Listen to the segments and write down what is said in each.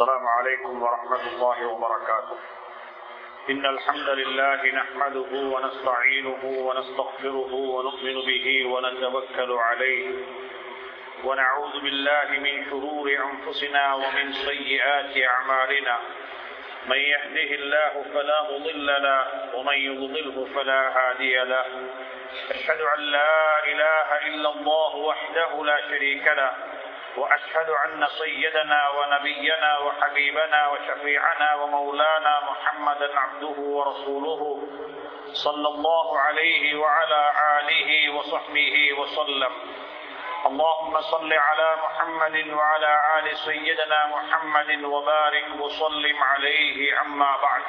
السلام عليكم ورحمة الله وبركاته إن الحمد لله نحمده ونستعينه ونستغفره ونؤمن به ونتوكل عليه ونعوذ بالله من شرور أنفسنا ومن سيئات أعمالنا من يهده الله فلا مضل له ومن يضلله فلا هادي له أشهد أن لا إله إلا الله وحده لا شريك له وأشهد أن سيدنا ونبينا وحبيبنا وشفيعنا ومولانا محمدا عبده ورسوله صلى الله عليه وعلى آله وصحبه وسلم اللهم صل على محمد وعلى آل سيدنا محمد وبارك وسلم عليه أما بعد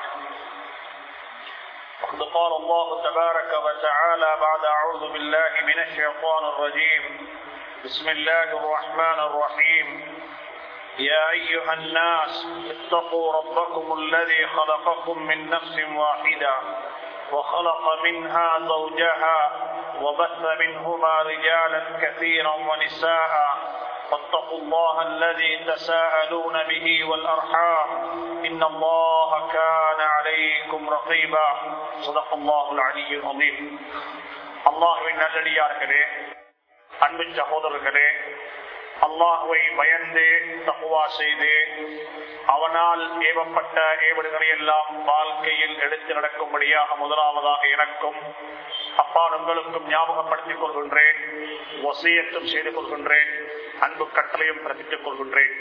وقد قال الله تبارك وتعالى بعد أعوذ بالله من الشيطان الرجيم بسم الله الرحمن الرحيم يا أيها الناس اتقوا ربكم الذي خلقكم من نفس واحدة وخلق منها زوجها وبث منهما رجالا كثيرا ونساء واتقوا الله الذي تساءلون به والأرحام إن الله كان عليكم رقيبا صدق الله العلي العظيم الله إن நல்லடியார்களே அன்பின் சகோதரர்களே அல்லாஹுவை பயந்து தப்புவா செய்து அவனால் ஏவப்பட்ட ஏவடுகளை எல்லாம் வாழ்க்கையில் எடுத்து நடக்கும்படியாக முதலாவதாக எனக்கும் அப்பா உங்களுக்கும் ஞாபகப்படுத்திக் கொள்கின்றேன் வசியத்தும் செய்து கொள்கின்றேன் அன்பு கட்டளையும் பிரதித்துக் கொள்கின்றேன்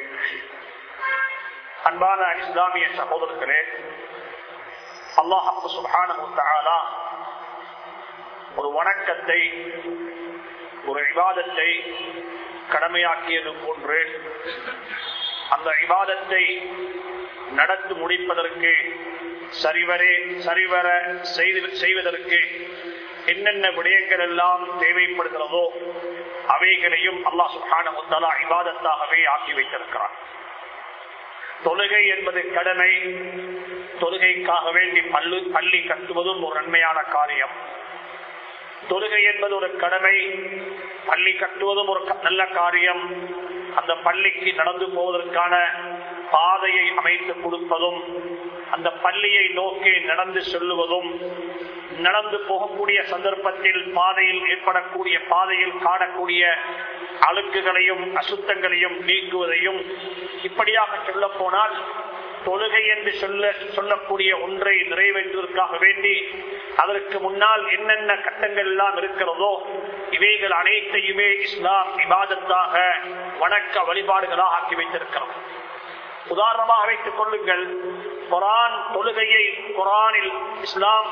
அன்பான இஸ்லாமிய சகோதரர்களே அல்லாஹு சுபான ஒரு வணக்கத்தை ஒரு விவாதத்தை கடமையாக்கியது போன்று அந்த விவாதத்தை நடத்தி முடிப்பதற்கு சரிவரே சரிவர செய்வதற்கு என்னென்ன விடயங்கள் எல்லாம் தேவைப்படுகிறதோ அவைகளையும் அல்லாஹ் சுஹான முத்தலா இபாதத்தாகவே ஆக்கி வைத்திருக்கிறார் தொழுகை என்பது கடமை தொழுகைக்காக வேண்டி பள்ளு பள்ளி கட்டுவதும் ஒரு நன்மையான காரியம் தொழுகை என்பது ஒரு கடமை பள்ளி கட்டுவதும் ஒரு நல்ல காரியம் அந்த பள்ளிக்கு நடந்து போவதற்கான பாதையை அமைத்து கொடுப்பதும் அந்த பள்ளியை நோக்கி நடந்து செல்லுவதும் நடந்து போகக்கூடிய சந்தர்ப்பத்தில் பாதையில் ஏற்படக்கூடிய பாதையில் காணக்கூடிய அழுக்குகளையும் அசுத்தங்களையும் நீக்குவதையும் இப்படியாக சொல்ல போனால் தொழுகை என்று சொல்ல சொல்லக்கூடிய ஒன்றை நிறைவேற்றுவதற்காக வேண்டி அதற்கு முன்னால் என்னென்ன கட்டங்கள் எல்லாம் இருக்கிறதோ இவைகள் அனைத்தையுமே இஸ்லாம் விவாதத்தாக வணக்க வழிபாடுகளாக ஆக்கி வைத்திருக்கிறோம் உதாரணமாக வைத்துக் கொள்ளுங்கள் குரான் தொழுகையை குரானில் இஸ்லாம்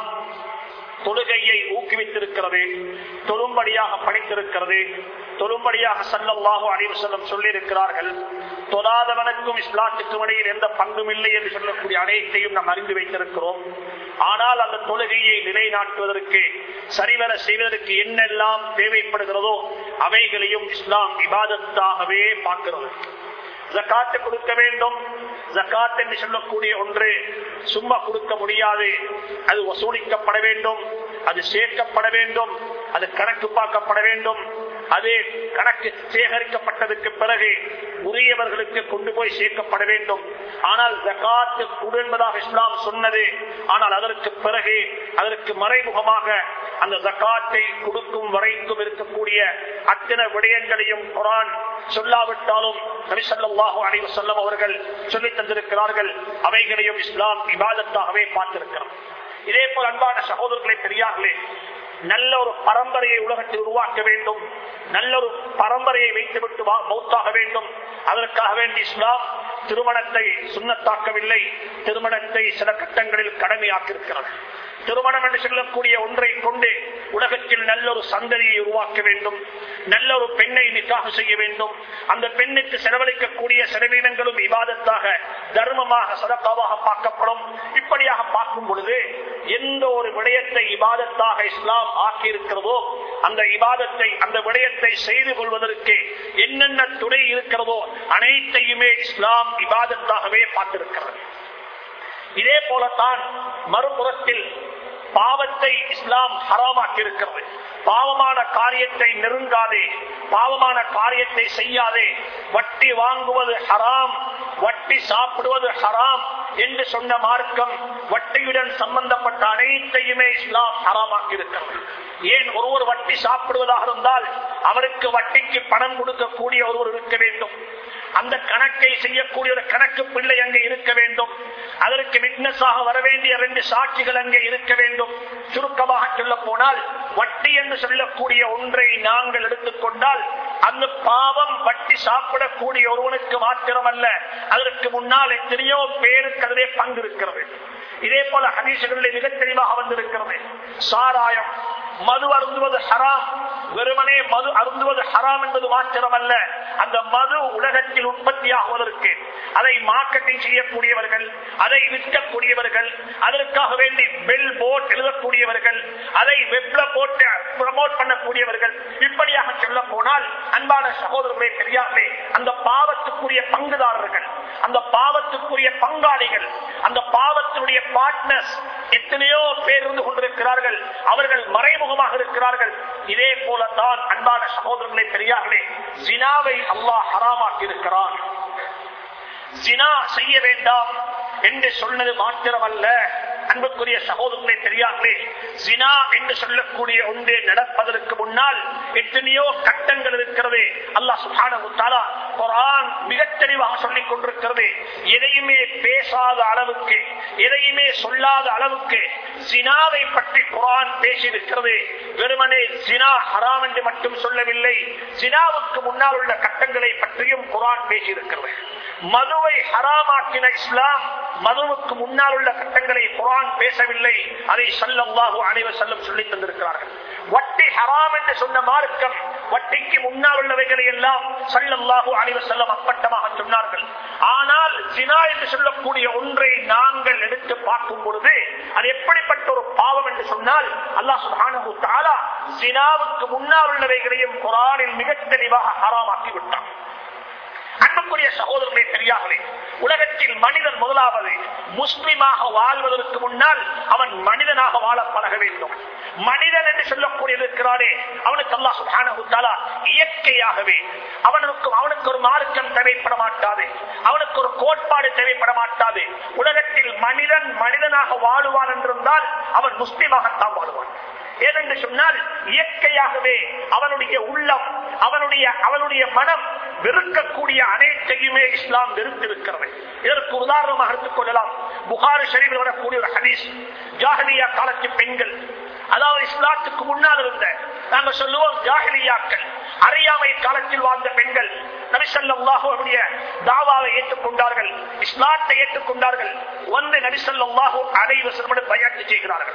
தொழுகையை ஊக்குவித்திருக்கிறது தொழும்படியாக படைத்திருக்கிறது தொழும்படியாக சல்லல்லாஹு அனைவு செல்லம் சொல்லியிருக்கிறார்கள் தொழாதவனுக்கும் இஸ்லாத்துக்கும் இடையில் எந்த பங்கும் இல்லை என்று சொல்லக்கூடிய அனைத்தையும் நாம் அறிந்து வைத்திருக்கிறோம் ஆனால் அந்த தொழுகையை நிலைநாட்டுவதற்கு சரிவர செய்வதற்கு என்னெல்லாம் தேவைப்படுகிறதோ அவைகளையும் இஸ்லாம் விவாதத்தாகவே பார்க்கிறது ஜக்காத்து கொடுக்க வேண்டும் ஜக்காத் என்று சொல்லக்கூடிய ஒன்று சும்மா கொடுக்க முடியாது அது வசூலிக்கப்பட வேண்டும் அது சேர்க்கப்பட வேண்டும் அது கணக்கு பார்க்கப்பட வேண்டும் அது கணக்கு சேகரிக்கப்பட்டதுக்கு பிறகு உரியவர்களுக்கு கொண்டு போய் சேர்க்கப்பட வேண்டும் ஆனால் ஜக்காத்து கொடு என்பதாக இஸ்லாம் சொன்னது ஆனால் அதற்கு பிறகு அதற்கு மறைமுகமாக அந்த ஜக்காத்தை கொடுக்கும் வரைக்கும் இருக்கக்கூடிய அத்தனை விடயங்களையும் குரான் சொல்லாவிட்டாலும் நபிசல்லாஹு அனைவ சொல்லம் அவர்கள் சொல்லி தந்திருக்கிறார்கள் அவைகளையும் இஸ்லாம் விவாதத்தாகவே பார்த்திருக்கிறோம் இதே போல் அன்பான சகோதரர்களை பெரியார்களே நல்ல ஒரு பரம்பரையை உலகத்தில் உருவாக்க வேண்டும் நல்ல ஒரு பரம்பரையை வைத்துவிட்டு மௌத்தாக வேண்டும் அதற்காக வேண்டி இஸ்லாம் திருமணத்தை சுண்ணத்தாக்கவில்லை திருமணத்தை சில கட்டங்களில் கடமையாக்கியிருக்கிறது திருமணம் என்று சொல்லக்கூடிய ஒன்றை கொண்டு உலகத்தில் நல்ல ஒரு சந்ததியை உருவாக்க வேண்டும் நல்ல ஒரு பெண்ணை நிக்காக செய்ய வேண்டும் அந்த பெண்ணுக்கு செலவழிக்கக்கூடிய செலவீனங்களும் விவாதத்தாக தர்மமாக சதக்காவாக பார்க்கப்படும் இப்படியாக பார்க்கும் பொழுது எந்த ஒரு விடயத்தை இபாதத்தாக இஸ்லாம் ஆக்கி இருக்கிறதோ அந்த இபாதத்தை அந்த விடயத்தை செய்து கொள்வதற்கு என்னென்ன துணை இருக்கிறதோ அனைத்தையுமே இஸ்லாம் இபாதத்தாகவே பார்த்திருக்கிறது இதே போலத்தான் மறுபுறத்தில் பாவத்தை இஸ்லாம் ஹராமாக்கி இருக்கிறது பாவமான காரியத்தை நெருங்காதே பாவமான காரியத்தை செய்யாதே வட்டி வாங்குவது ஹராம் வட்டி சாப்பிடுவது ஹராம் என்று சொன்ன மார்க்கம் வட்டியுடன் சம்பந்தப்பட்ட அனைத்தையுமே இஸ்லாம் ஹராமாக்கி இருக்கிறது ஏன் ஒருவர் வட்டி சாப்பிடுவதாக இருந்தால் அவருக்கு வட்டிக்கு பணம் கொடுக்கக்கூடிய ஒருவர் இருக்க வேண்டும் அந்த கணக்கை செய்யக்கூடிய ஒரு கணக்கு பிள்ளை அங்கே இருக்க வேண்டும் அதற்கு விட்னஸாக வர வேண்டிய ரெண்டு சாட்சிகள் அங்கே இருக்க வேண்டும் சுருக்கமாக சொல்ல போனால் வட்டி என்று சொல்லக்கூடிய ஒன்றை நாங்கள் எடுத்துக்கொண்டால் அந்த பாவம் வட்டி சாப்பிடக்கூடிய ஒருவனுக்கு மாத்திரமல்ல அதற்கு முன்னால் எத்தனையோ பேருக்கு அதிலே பங்கு இருக்கிறது இதே போல ஹதீசுகளில் மிக தெளிவாக வந்திருக்கிறது சாராயம் மது அருந்துவது ஹராம் வெறுமனே மது அருந்துவது ஹராம் என்பது மாத்திரமல்ல அந்த மது உலகத்தில் உற்பத்தியாகுவதற்கு அதை மார்க்கெட்டிங் செய்யக்கூடியவர்கள் அதை விற்கக்கூடியவர்கள் அதற்காக வேண்டி பெல் போர்ட் எழுதக்கூடியவர்கள் அதை வெப்ல போட்டு ப்ரமோட் பண்ணக்கூடியவர்கள் இப்படியாக சொல்ல போனால் அன்பான சகோதரர்களே பெரியார்களே அந்த பாவத்துக்குரிய பங்குதாரர்கள் அந்த பாவத்துக்குரிய பங்காளிகள் அந்த பாவத்தினுடைய பார்ட்னர்ஸ் எத்தனையோ பேர் இருந்து கொண்டிருக்கிறார்கள் அவர்கள் மறைமுகமாக இருக்கிறார்கள் இதே போலத்தான் அன்பான சகோதரர்களே பெரியார்களே ஜினாவை அல்லாஹ் ஹராமாக்கி இருக்கிறான் ஜினா செய்ய வேண்டாம் என்று சொன்னது மாத்திரமல்ல அன்புக்குரிய சகோதரர்களே தெரியாமலே ஜினா என்று சொல்லக்கூடிய ஒன்றே நடப்பதற்கு முன்னால் எத்தனையோ கட்டங்கள் இருக்கிறது அல்லாஹ் சுப்ஹானஹு தஆலா குர்ஆன் மிக தெளிவாக சொல்லிக் கொண்டிருக்கிறது எதையுமே பேசாத அளவுக்கு எதையுமே சொல்லாத அளவுக்கு ஜினாவை பற்றி குர்ஆன் பேசியிருக்கிறது வெறுமனே ஜினா ஹராம் என்று மட்டும் சொல்லவில்லை ஜினாவுக்கு முன்னால் உள்ள கட்டங்களை பற்றியும் குர்ஆன் பேசியிருக்கிறது மதுவை ஹராமாக்கின இஸ்லாம் மதுவுக்கு முன்னால் உள்ள கட்டங்களை குரான் பேசவில்லை அதை சல்லல்லாஹு அனைவர் செல்லம் சொல்லி தந்திருக்கிறார்கள் வட்டி ஹராம் என்று சொன்ன மார்க்கம் வட்டிக்கு முன்னால் உள்ளவைகளை எல்லாம் சல்லல்லாஹு அனைவர் செல்லம் அப்பட்டமாக சொன்னார்கள் ஆனால் ஜினா என்று சொல்லக்கூடிய ஒன்றை நாங்கள் எடுத்து பார்க்கும் பொழுது அது எப்படிப்பட்ட ஒரு பாவம் என்று சொன்னால் அல்லாஹ் சுப்ஹானஹு தஆலா ஜினாவுக்கு முன்னால் உள்ளவைகளையும் குரானில் மிக தெளிவாக ஹராமாக்கி விட்டான் அன்புக்குரிய சகோதரர்களே பெரியார்களே உலகத்தில் மனிதன் முதலாவது முஸ்லிமாக வாழ்வதற்கு முன்னால் அவன் மனிதனாக வாழ பழக வேண்டும் மனிதன் என்று சொல்லக்கூடிய இருக்கிறானே அவனுக்கு அல்லா சுபான இயற்கையாகவே அவனுக்கு அவனுக்கு ஒரு மார்க்கம் தேவைப்பட மாட்டாது அவனுக்கு ஒரு கோட்பாடு தேவைப்பட மாட்டாது உலகத்தில் மனிதன் மனிதனாக வாழுவான் என்றிருந்தால் அவன் முஸ்லிமாகத்தான் வாழ்வான் ஏனென்று சொன்னால் இயற்கையாகவே அவனுடைய உள்ளம் அவனுடைய அவனுடைய மனம் வெறுக்கக்கூடிய அனைத்தையுமே இஸ்லாம் வெறுத்திருக்கிறது இதற்கு உதாரணமாக எடுத்துக் கொள்ளலாம் புகாரி ஷரீஃபில் வரக்கூடிய ஒரு ஹதீஸ் ஜாஹலியா காலத்து பெண்கள் அதாவது இஸ்லாத்துக்கு முன்னால் இருந்த நாங்கள் சொல்லுவோம் ஜாஹலியாக்கள் அறியாமை காலத்தில் வாழ்ந்த பெண்கள் நபிசல்லாஹுடைய தாவாவை ஏற்றுக்கொண்டார்கள் இஸ்லாத்தை ஏற்றுக்கொண்டார்கள் வந்து நபிசல்லாஹு அனைவசனோடு பயாட்டு செய்கிறார்கள்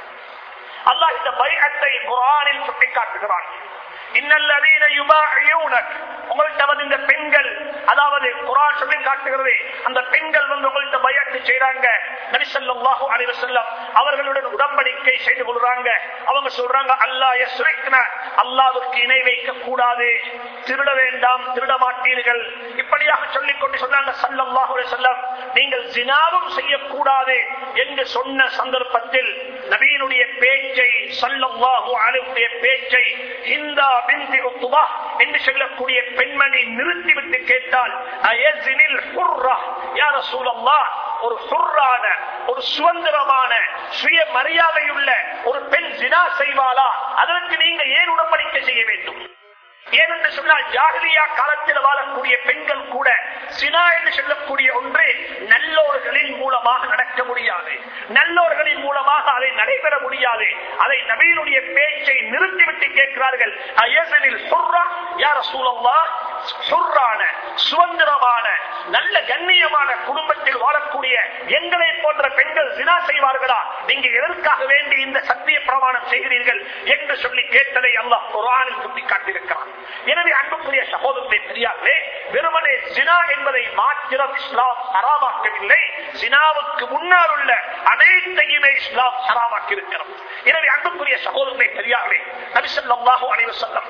அல்லாஹ் இந்த பைஅத்தை குரானில் சுட்டிக்காட்டுகிறான் இன்னல்லதீன யுபாஇயூனக் உங்கள்ட்ட வந்து இந்த பெண்கள் அதாவது குரான் சொல்லி காட்டுகிறது அந்த பெண்கள் வந்து உங்கள்ட்ட பயாத்து செய்றாங்க நபி ஸல்லல்லாஹு அலைஹி வஸல்லம் அவர்களுடன் உடன்படிக்கை செய்து கொள்றாங்க அவங்க சொல்றாங்க அல்லாஹ் யஸ்ரிக்ன அல்லாஹ்வுக்கு இணை வைக்க கூடாது திருட வேண்டாம் திருட மாட்டீர்கள் இப்படியாக சொல்லிக் கொண்டு சொன்னாங்க ஸல்லல்லாஹு அலைஹி வஸல்லம் நீங்கள் ஜினாவும் செய்யக்கூடாது என்று சொன்ன சந்தர்ப்பத்தில் நபியினுடைய பேச்சை ஸல்லல்லாஹு அலைஹி பேச்சை ஹிந்தா பின்தி உத்துபா என்று சொல்லக்கூடிய பெண்மணி நிறுத்திவிட்டு கேட்டால் அயசினில் ஹுர்ரா யா ரசூலல்லாஹ் ஒரு சுர்ரான ஒரு சுதந்திரமான சுய மரியாதையுள்ள ஒரு பெண் ஜினா செய்வாளா அதற்கு நீங்க ஏன் உடன்படிக்கை செய்ய வேண்டும் ஏனென்று சொன்னால் ஜாகிலியா காலத்தில் வாழக்கூடிய பெண்கள் கூட சினா என்று சொல்லக்கூடிய ஒன்று நல்லோர்களின் மூலமாக நடக்க முடியாது நல்லோர்களின் மூலமாக அதை நடைபெற முடியாது அதை நபீனுடைய பேச்சை நிறுத்திவிட்டு கேட்கிறார்கள் அயசனில் சொல்றா யார சூழல்லா சுர்ரான சுதந்திரமான நல்ல கண்ணியமான குடும்பத்தில் வாழக்கூடிய எங்களை போன்ற பெண்கள் சினா செய்வார்களா நீங்க எதற்காக வேண்டி இந்த சத்திய பிரமாணம் செய்கிறீர்கள் என்று சொல்லி கேட்டதை அல்லாஹ் குரானில் சுட்டி காட்டியிருக்கிறான் எனவே அன்புக்குரிய சகோதரத்தை பெரியார்களே வெறுமனே சினா என்பதை மாத்திரம் இஸ்லாம் ஹராமாக்கவில்லை சினாவுக்கு முன்னால் உள்ள அனைத்தையுமே இஸ்லாம் ஹராமாக்கி இருக்கிறோம் எனவே அன்புக்குரிய சகோதரத்தை பெரியார்களே நபிசல்லாஹு அனைவர் சொல்லம்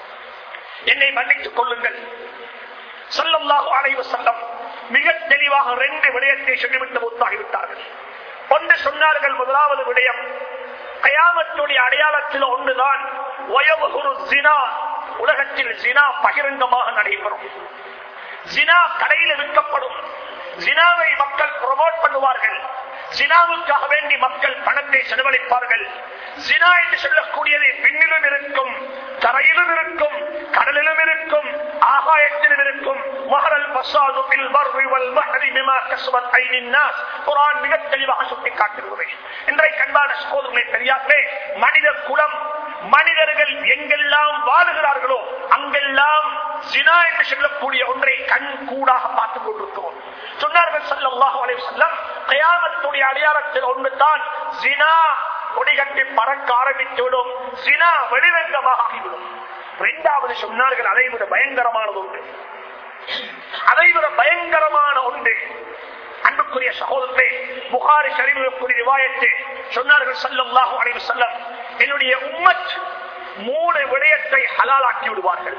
என்னை மன்னித்துக் கொள்ளுங்கள் சொல்லல்லாஹு அலைவு செல்லம் மிக தெளிவாக ரெண்டு விடயத்தை சொல்லிவிட்டு மூத்தாகிவிட்டார்கள் ஒன்று சொன்னார்கள் முதலாவது விடயம் கயாமத்துடைய அடையாளத்தில் ஒன்றுதான் வயவுகுரு ஜினா உலகத்தில் ஜினா பகிரங்கமாக நடைபெறும் ஜினா கடையில் விற்கப்படும் ஜினாவை மக்கள் ப்ரொமோட் பண்ணுவார்கள் ஜினாவுக்காக வேண்டி மக்கள் பணத்தை செலவழிப்பார்கள் ஜினா என்று சொல்லக்கூடியது விண்ணிலும் இருக்கும் தரையிலும் இருக்கும் கடலிலும் இருக்கும் ஆகாயத்திலும் இருக்கும் மகரல் பசாது பில் வர்வி வல் பஹரி பிமா கஸ்பத் ஐனின் நாஸ் குர்ஆன் மிக தெளிவாக சுட்டி காட்டுகிறது இன்றைய அன்பான சகோதரர்களே பெரியார்களே மனித குலம் மனிதர்கள் எங்கெல்லாம் வாழுகிறார்களோ அங்கெல்லாம் ஜினா என்று சொல்லக்கூடிய ஒன்றை கண் கூடாக பார்த்துக் கொண்டிருக்கிறோம் சொன்னார்கள் ஸல்லல்லாஹு அலைஹி வஸல்லம் கயாமத்துடைய அடையாளத்தில் ஒன்றுதான் ஜினா கொடிகட்டி பறக்க ஆரம்பித்துவிடும் ஜினா வெளிரங்கமாக ஆகிவிடும் இரண்டாவது சொன்னார்கள் அதை விட பயங்கரமானது ஒன்று அதைவிட பயங்கரமான ஒன்று அன்புக்குரிய சகோதரர்களே புகாரி ஷரீஃபில் ரிவாயத்து சொன்னார்கள் ஸல்லல்லாஹு அலைஹி வஸல்லம் என்னுடைய உம்மத் மூணு விடயத்தை ஹலாலாக்கி விடுவார்கள்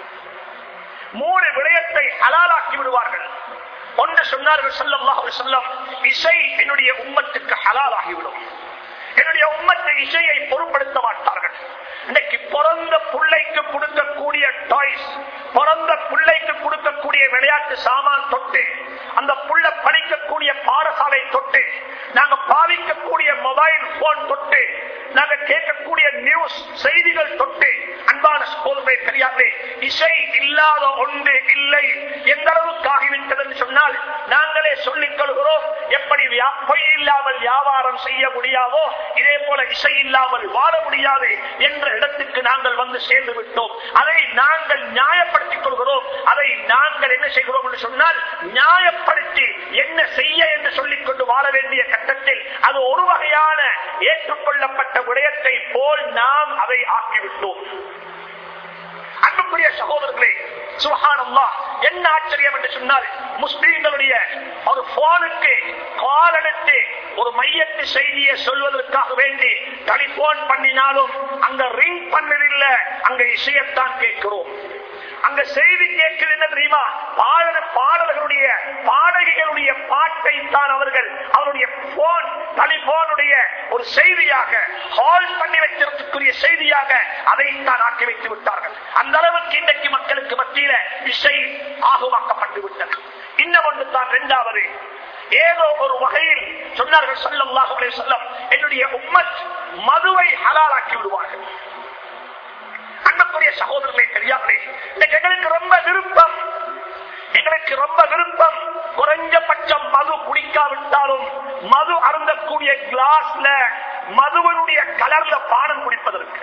மூணு விடயத்தை ஹலாலாக்கி விடுவார்கள் ஒன்று சொன்னார்கள் ஸல்லல்லாஹு அலைஹி வஸல்லம் இசை என்னுடைய உம்மத்துக்கு ஹலாலாகிவிடும் என்னுடைய உம்மத்தை இசையை பொருட்படுத்த மாட்டார்கள் இன்னைக்கு பிறந்த பிள்ளைக்கு கொடுக்கக்கூடிய டாய்ஸ் பிறந்த பிள்ளைக்கு கொடுக்கக்கூடிய விளையாட்டு சாமான் தொட்டு அந்த புள்ள படிக்கக்கூடிய பாடசாலை தொட்டு நாங்க பாவிக்கக்கூடிய மொபைல் போன் தொட்டு நாங்க கேட்கக்கூடிய நியூஸ் செய்திகள் தொட்டு அன்பான சோதனை தெரியாது இசை இல்லாத ஒன்று இல்லை எந்த அளவுக்கு ஆகிவிட்டது என்று சொன்னால் நாங்களே சொல்லிக் கொள்கிறோம் எப்படி வியா- பொய் இல்லாமல் வியாபாரம் செய்ய முடியாதோ இதே போல இசை இல்லாமல் வாழ முடியாது என்ற இடத்துக்கு நாங்கள் வந்து சேர்ந்து விட்டோம் அதை நாங்கள் நியாயப்படுத்திக் கொள்கிறோம் அதை நாங்கள் என்ன செய்கிறோம் என்று சொன்னால் நியாயப்படுத்தி என்ன செய்ய என்று சொல்லிக் கொண்டு வாழ வேண்டிய கட்டத்தில் அது ஒரு வகையான ஏற்றுக்கொள்ளப்பட்ட விடயத்தை போல் நாம் அதை ஆக்கிவிட்டோம் அன்புக்குரிய சகோதரர்களே சுபஹானல்லா என்ன ஆச்சரியம் என்று சொன்னால் முஸ்லீம்களுடைய ஒரு போனுக்கு கால் எடுத்து ஒரு மையத்து செய்தியை சொல்வதற்காக வேண்டி டெலிபோன் பண்ணினாலும் அங்க ரிங் பண்ணதில்ல அங்க இசையத்தான் கேட்கிறோம் அங்க செய்தி கேட்கிறது என்ன தெரியுமா பாடல பாடல்களுடைய பாடகிகளுடைய பாட்டை தான் அவர்கள் அவருடைய போன் டெலிபோனுடைய ஒரு செய்தியாக ஹால் பண்ணி வைக்கிறதுக்குரிய செய்தியாக அதைத்தான் ஆக்கி வைத்து விட்டார்கள் அந்த அளவுக்கு இன்றைக்கு மக்களுக்கு மத்தியில இசை ஆகுவாக்கப்பட்டு விட்டது இன்னும் ஒன்று தான் இரண்டாவது ஏதோ ஒரு வகையில் சொன்னார்கள் ஸல்லல்லாஹு அலைஹி வஸல்லம் என்னுடைய உம்மத் மதுவை ஹலாலாக்கி விடுவார்கள் அன்புக்குரிய சகோதரர்களை தெரியாமலே இன்னைக்கு எங்களுக்கு ரொம்ப விருப்பம் எங்களுக்கு ரொம்ப விருப்பம் குறைஞ்சபட்சம் மது குடிக்காவிட்டாலும் மது அருந்தக்கூடிய கிளாஸ்ல மதுவனுடைய கலர்ல பானம் குடிப்பதற்கு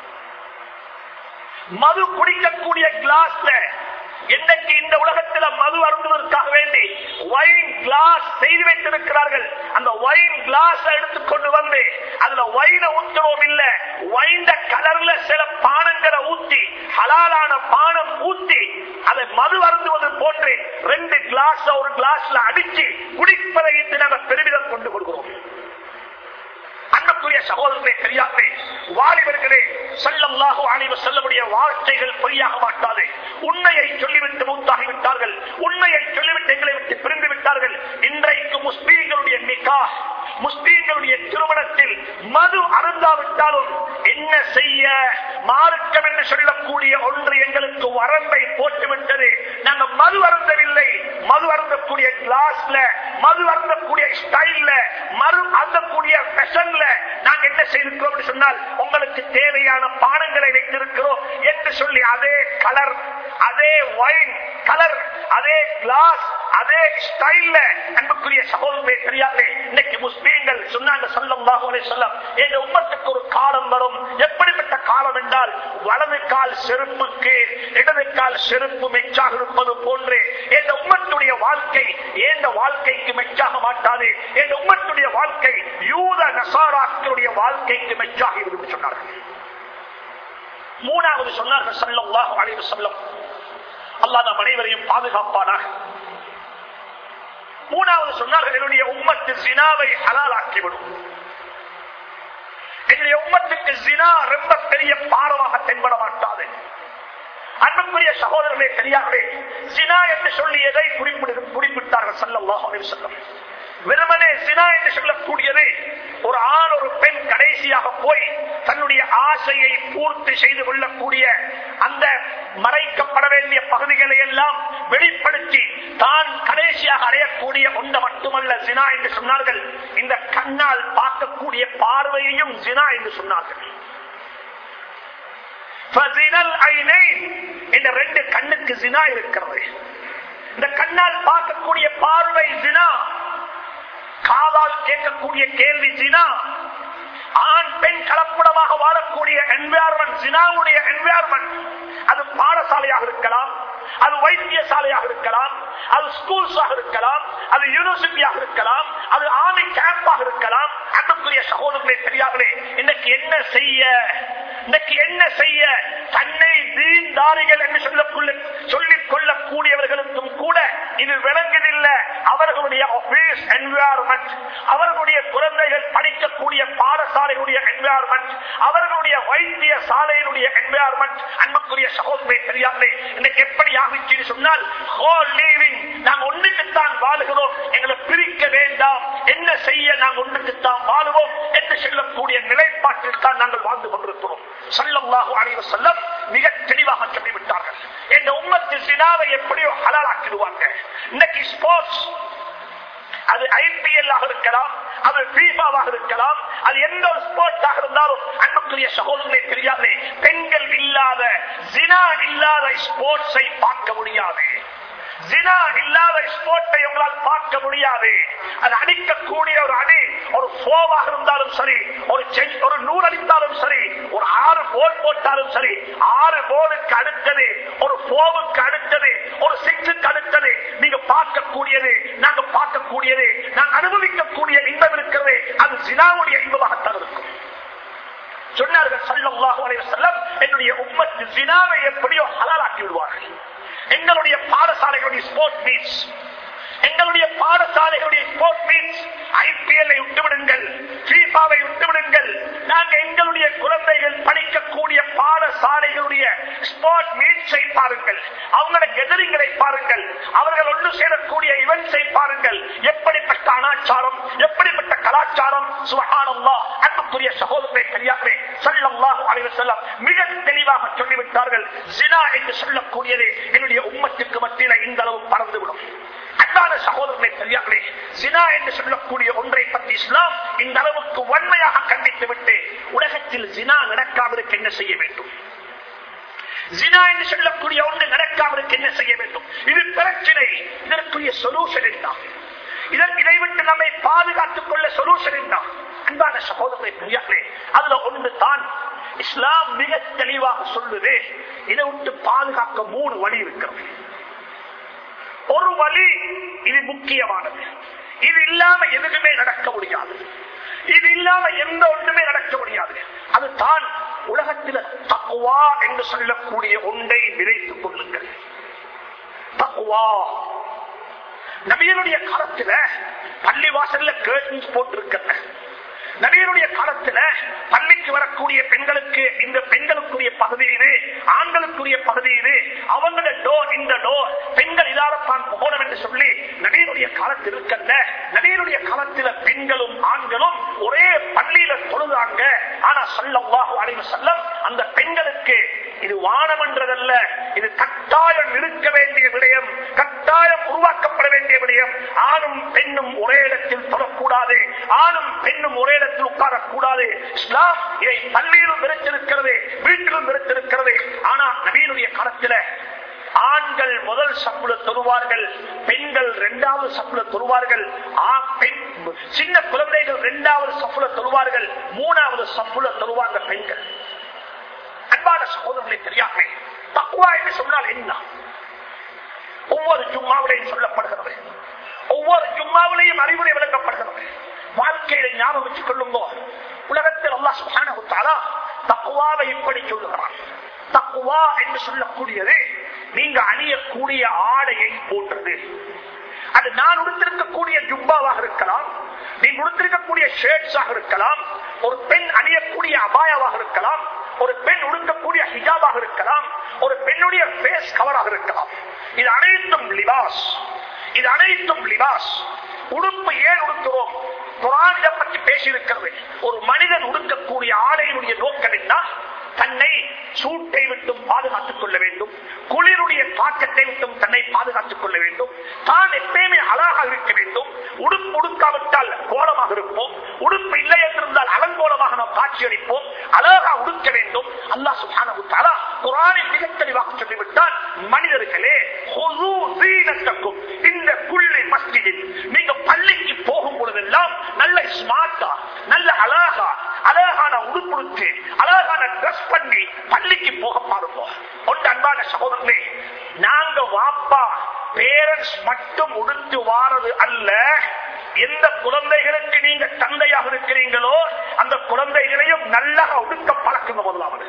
மது குடிக்கக்கூடிய கிளாஸ்ல என்னைக்கு இந்த உலகத்துல மது அருந்துவதற்காக வேண்டி வைன் கிளாஸ் செய்து வைத்திருக்கிறார்கள் அந்த வைன் கிளாஸ் எடுத்துக்கொண்டு வந்து அதுல வைன ஊத்துறோம் இல்ல வைந்த கலர்ல சில பானங்களை ஊத்தி ஹலாலான பானம் ஊத்தி அதை மது அருந்துவது போன்று ரெண்டு கிளாஸ் ஒரு கிளாஸ்ல அடிச்சு குடிப்பதை இன்று நாங்கள் பெருமிதம் கொண்டு கொடுக்கிறோம் அன்புக்குரிய சகோதரர்களே பெரியார்களே வாலிபர்களே செல்லல்லாஹு அனைவர் செல்லமுடைய வார்த்தைகள் பொய்யாக மாட்டாது உண்மையை சொல்லிவிட்டு மூத்தாகி விட்டார்கள் உண்மையை சொல்லிவிட்டு எங்களை விட்டு பிரிந்து விட்டார்கள் இன்றைக்கு முஸ்லீம்களுடைய நிக்கா முஸ்லீம்களுடைய திருமணத்தில் மது அருந்தாவிட்டாலும் என்ன செய்ய மார்க்கம் என்று சொல்லக்கூடிய ஒன்று எங்களுக்கு வரம்பை போட்டுவிட்டது நாங்கள் மது அருந்தவில்லை மது அருந்தக்கூடிய கிளாஸ்ல மது அருந்தக்கூடிய ஸ்டைல்ல மறு அருந்தக்கூடிய ஃபேஷன்ல நாங்க என்ன செய்திருக்கிறோம் என்று சொன்னால் உங்களுக்கு தேவையான பானங்களை வைத்திருக்கிறோம் என்று சொல்லி அதே கலர் அதே வைன் கலர் அதே கிளாஸ் அதே ஸ்டைல்ல அன்புக்குரிய சகோதரமே தெரியாதே இன்னைக்கு முஸ்லீம்கள் சொன்னாங்க சொல்லமாக சொல்லம் எங்க உம்மத்துக்கு ஒரு காலம் வரும் எப்படிப்பட்ட காலம் என்றால் வலது கால் செருப்புக்கு இடது கால் செருப்பு மெச்சாக இருப்பது போன்று எந்த உம்மத்துடைய வாழ்க்கை எந்த வாழ்க்கைக்கு மெச்சாக மாட்டாது எந்த உம்மத்துடைய வாழ்க்கை யூத நசாராக்களுடைய வாழ்க்கைக்கு மெச்சாகி விடும் சொன்னார்கள் மூணாவது சொன்னார்கள் சல்லல்லாஹு அலைஹி வஸல்லம் அல்லாஹ் நம் அனைவரையும் பாதுகாப்பானாக மூணாவது சொன்னார்கள் என்னுடைய உம்மத்து சினாவை ஹலாலாக்கிவிடும் என்னுடைய உம்மத்துக்கு ஜினா ரொம்ப பெரிய பாரமாக தென்பட மாட்டாது அன்புக்குரிய சகோதரர்களே தெரியாதே ஜினா என்று சொல்லி எதை குறிப்பிடு குறிப்பிட்டார்கள் சல்லல்லாஹு அலைஹி வஸல்லம் வெறுமனே ஜினா என்று சொல்லக்கூடியது ஒரு ஆண் ஒரு பெண் கடைசியாக போய் தன்னுடைய ஆசையை பூர்த்தி செய்து கொள்ளக்கூடிய அந்த மறைக்கப்பட வேண்டிய பகுதிகளை எல்லாம் வெளிப்படுத்தி தான் கடைசியாக அடையக்கூடிய ஒன்று மட்டுமல்ல ஜினா என்று சொன்னார்கள் இந்த கண்ணால் பார்க்கக்கூடிய பார்வையையும் ஜினா என்று சொன்னார்கள் ஃபஸினல் ஐனைன் என்ற ரெண்டு கண்ணுக்கு ஜினா இருக்கிறது இந்த கண்ணால் பார்க்கக்கூடிய பார்வை ஜினா காதால் கேட்கக்கூடிய கேள்வி ஜினா ஆண் பெண் கலப்படமாக வாழக்கூடிய என்வாரன்மெண்ட் ஜினாவுடைய என்வாரன்மெண்ட் அது பாடசாலையாக இருக்கலாம் அது வைத்தியசாலையாக இருக்கலாம் அது ஸ்கூல்ஸாக இருக்கலாம் அது யூனிவர்சிட்டியாக இருக்கலாம் அது ஆர்மி கேம்பாக இருக்கலாம் அன்புக்குரிய சகோதரர்களே தெரியாமலே இன்னைக்கு என்ன செய்ய இன்னைக்கு என்ன செய்ய தன்னை தீண்டாரிகள் என்று சொல்லக்குள்ள சொல்லிக் கொள்ளக்கூடியவர்களுக்கும் கூட இது விளங்குதில்லை அவர்களுடைய ஆபீஸ் என்வாரன்மெண்ட் அவர்களுடைய குழந்தைகள் படிக்கக்கூடிய பாடசாலையுடைய என்வாரன்மெண்ட் அவர்களுடைய வைத்திய சாலையினுடைய என்வாரன்மெண்ட் அன்புக்குரிய சகோதரரை தெரியாமலே இன்னைக்கு எப்படி ஆகிச்சுன்னு சொன்னால் ஹோல் லீவிங் நாம் ஒன்றுக்குத்தான் வாழுகிறோம் எங்களை பிரிக்க வேண்டாம் என்ன செய்ய நாம் ஒன்றுக்குத்தான் வாழுவோம் என்று சொல்லக்கூடிய நிலைப்பாட்டில் தான் நாங்கள் வாழ்ந்து கொண்டிருக்கிறோம் சல்லல்லாஹு அலைஹி வஸல்லம் மிக தெளிவாக சொல்லிவிட்டார்கள் இந்த உம்மத்து சினாவை எப்படியோ ஹலாலாக்கிடுவாங்க இன்னைக்கு ஸ்போர்ட்ஸ் அது ஐபிஎல் ஆக இருக்கலாம் அது பீஃபாவாக இருக்கலாம் அது எந்த ஒரு ஸ்போர்ட்ஸாக இருந்தாலும் அன்புக்குரிய சகோதரர்களே தெரியாது பெண்கள் இல்லாத ஜினா இல்லாத ஸ்போர்ட்ஸை பார்க்க முடியாது ஜினா இல்லாத ஸ்போர்ட்டை உங்களால் பார்க்க முடியாது அது அடிக்கக்கூடிய ஒரு அடி ஒரு சோவாக இருந்தாலும் சரி ஒரு சென்- ஒரு நூல் அடித்தாலும் சரி ஒரு ஆறு போல் போட்டாலும் சரி ஆறு போலுக்கு அடுத்தது ஒரு போவுக்கு அடுத்தது ஒரு சிக்ஸுக்கு அடுத்தது நீங்க பார்க்கக்கூடியது நாங்க பார்க்கக்கூடியது நான் அனுபவிக்கக்கூடிய இன்பம் இருக்கிறது அது ஜினாவுடைய இன்பமாகத்தான் இருக்கும் சொன்னார்கள் சல்லல்லாஹு அலைஹி வஸல்லம் என்னுடைய உம்மத்து ஜினாவை எப்படியோ ஹலாலாக்கி விடுவார்கள் எங்களுடைய பாடசாலைகளுடைய ஸ்போர்ட் மீட்ஸ் எங்களுடைய பாடசாலைகளுடைய ஸ்போர்ட் மீட்ஸ் ஐபிஎல் விட்டுவிடுங்கள் ஃபீஃபாவை விட்டுவிடுங்கள் நாங்க எங்களுடைய குழந்தைகள் படிக்கக்கூடிய பாடசாலைகளுடைய ஸ்போர்ட் மீட்ஸை பாருங்கள் அவங்களோட எதிரிகளை பாருங்கள் அவர்கள் ஒன்று சேரக்கூடிய இவன்ஸை பாருங்கள் எப்படிப்பட்ட அனாச்சாரம் எப்படிப்பட்ட கலாச்சாரம் சுகானம்மா அன்புக்குரிய சகோதரரை தெரியாமலே சல்லல்லாஹு அலைஹி வஸல்லம் மிக தெளிவாக சொல்லிவிட்டார்கள் ஜினா என்று சொல்லக்கூடியது என்னுடைய உம்மத்துக்கு மத்தியில இந்த அளவு பறந்துவிடும் அன்பான சகோதரனை தெரியாமலே ஜினா என்று சொல்லக்கூடிய ஒன்றை பற்றி இஸ்லாம் இந்த அளவுக்கு வன்மையாக கண்டித்து விட்டு உலகத்தில் ஜினா நடக்காமலுக்கு என்ன செய்ய வேண்டும் ஜினா என்று சொல்லக்கூடிய ஒன்று நடக்காமலுக்கு என்ன செய்ய வேண்டும் இது பிரச்சனை இதற்குரிய சொல்யூஷன் என்ன இதற்கு இதை விட்டு நம்மை பாதுகாத்துக் கொள்ள சொல்யூஷன் என்ன அன்பான சகோதரனை தெரியாமலே அதுல ஒன்று தான் இஸ்லாம் மிக தெளிவாக சொல்லுது இதை விட்டு பாதுகாக்க மூணு வழி இருக்கிறது ஒரு வழி இது முக்கியமானது இது இல்லாம எதுவுமே நடக்க முடியாது இது இல்லாம எந்த ஒன்றுமே நடக்க முடியாது அது தான் உலகத்தில் தக்குவா என்று சொல்லக்கூடிய ஒன்றை விதைத்துக் கொள்ளுங்கள் தக்குவா நபியனுடைய காலத்துல பள்ளி வாசல்ல கேர்டன்ஸ் போட்டிருக்கிற நபியனுடைய காலத்துல பள்ளிக்கு வரக்கூடிய பெண்களுக்கு இந்த பெண்களுக்குரிய பகுதி இது ஆண்களுக்குரிய பகுதி இது அவங்களோட டோர் இந்த டோர் பெண்கள் இதாரத்தான் போகணும் என்று சொல்லி நபியனுடைய காலத்தில் இருக்கல்ல நபியனுடைய காலத்துல பெண்களும் ஆண்களும் ஒரே பள்ளியில தொழுதாங்க ஆனா சொல்லவாக அடைவு செல்லம் அந்த பெண்களுக்கு இது வானம் என்றதல்ல இது கட்டாயம் இருக்க வேண்டிய விடயம் கட்டாயம் உருவாக்கப்பட வேண்டிய விடயம் ஆணும் பெண்ணும் ஒரே இடத்தில் தொடக்கூடாது ஆணும் பெண்ணும் ஒரே இடத்தில் உட்காரக்கூடாது இஸ்லாம் இதை பள்ளியிலும் விரைத்திருக்கிறது வீட்டிலும் விரைத்திருக்கிறது ஆனா நவீனுடைய காலத்தில் ஆண்கள் முதல் சப்புல தொழுவார்கள் பெண்கள் இரண்டாவது சப்புல தொழுவார்கள் ஆ- பெண் சின்ன குழந்தைகள் இரண்டாவது சப்புல தொழுவார்கள் மூணாவது சப்புல தொழுவாங்க பெண்கள் அன்பான சகோதரர்களை தெரியாமல் தக்குவா என்று சொன்னால் என்ன ஒவ்வொரு ஜும்மாவிலையும் சொல்லப்படுகிறது ஒவ்வொரு ஜும்மாவிலையும் அறிவுரை விளக்கப்படுகிறது வாழ்க்கையில ஞாபகம் வச்சுக் கொள்ளுங்க உலகத்தில் அல்லாஹ் சுப்ஹானஹு வ தஆலா தக்குவாவை இப்படி சொல்லுகிறான் தக்குவா என்று சொல்லக்கூடியது நீங்க அணியக்கூடிய ஆடையை போன்றது அது நான் உடுத்திருக்கக்கூடிய ஜுப்பாவாக இருக்கலாம் நீ உடுத்திருக்கக்கூடிய ஷர்ட்ஸாக இருக்கலாம் ஒரு பெண் அணியக்கூடிய அபாயாவாக இருக்கலாம் ஒரு பெண் உடுக்கக்கூடிய ஹிஜாபாக இருக்கலாம் ஒரு பெண்ணுடைய ஃபேஸ் கவராக இருக்கலாம் இது அனைத்தும் லிபாஸ் இது அனைத்தும் லிபாஸ் உடுப்பு ஏன் உடுக்கிறோம் குரான் இதை பற்றி பேசியிருக்கிறது ஒரு மனிதன் உடுக்கக்கூடிய ஆடையினுடைய நோக்கம் என்ன தன்னை சூட்டை விட்டும் பாதுகாத்துக் கொள்ள வேண்டும் குளிருடைய தாக்கத்தை விட்டும் தன்னை பாதுகாத்துக் கொள்ள வேண்டும் தான் எப்பயுமே அழகாக இருக்க வேண்டும் உடுப்பு உடுக்காவிட்டால் கோலமாக இருப்போம் உடுப்பு இல்லை என்றிருந்தால் அலங்கோலமாக நாம் காட்சியளிப்போம் அழகா உடுக்க வேண்டும் அல்லாஹ் சுப்ஹானஹு தஆலா குர்ஆனில் மிக தெளிவாக சொல்லிவிட்டால் மனிதர்களே ஹுது தீனத்தக்கும் இந்த குள்ளி மஸ்ஜிதில் நீங்க பள்ளிக்கு போகும் பொழுதெல்லாம் நல்ல ஸ்மார்ட்டா நல்ல அழகா அழகான உடுப்புடுத்து அழகான ட்ரெஸ் பண்ணி பள்ளிக்கு போக பாருங்க ஒன்று அன்பான சகோதரனே நாங்க வாப்பா பேரண்ட்ஸ் மட்டும் உடுத்து வாரது அல்ல எந்த குழந்தைகளுக்கு நீங்க தந்தையாக இருக்கிறீங்களோ அந்த குழந்தைகளையும் நல்லா உடுக்க பழக்குங்க முதலாவது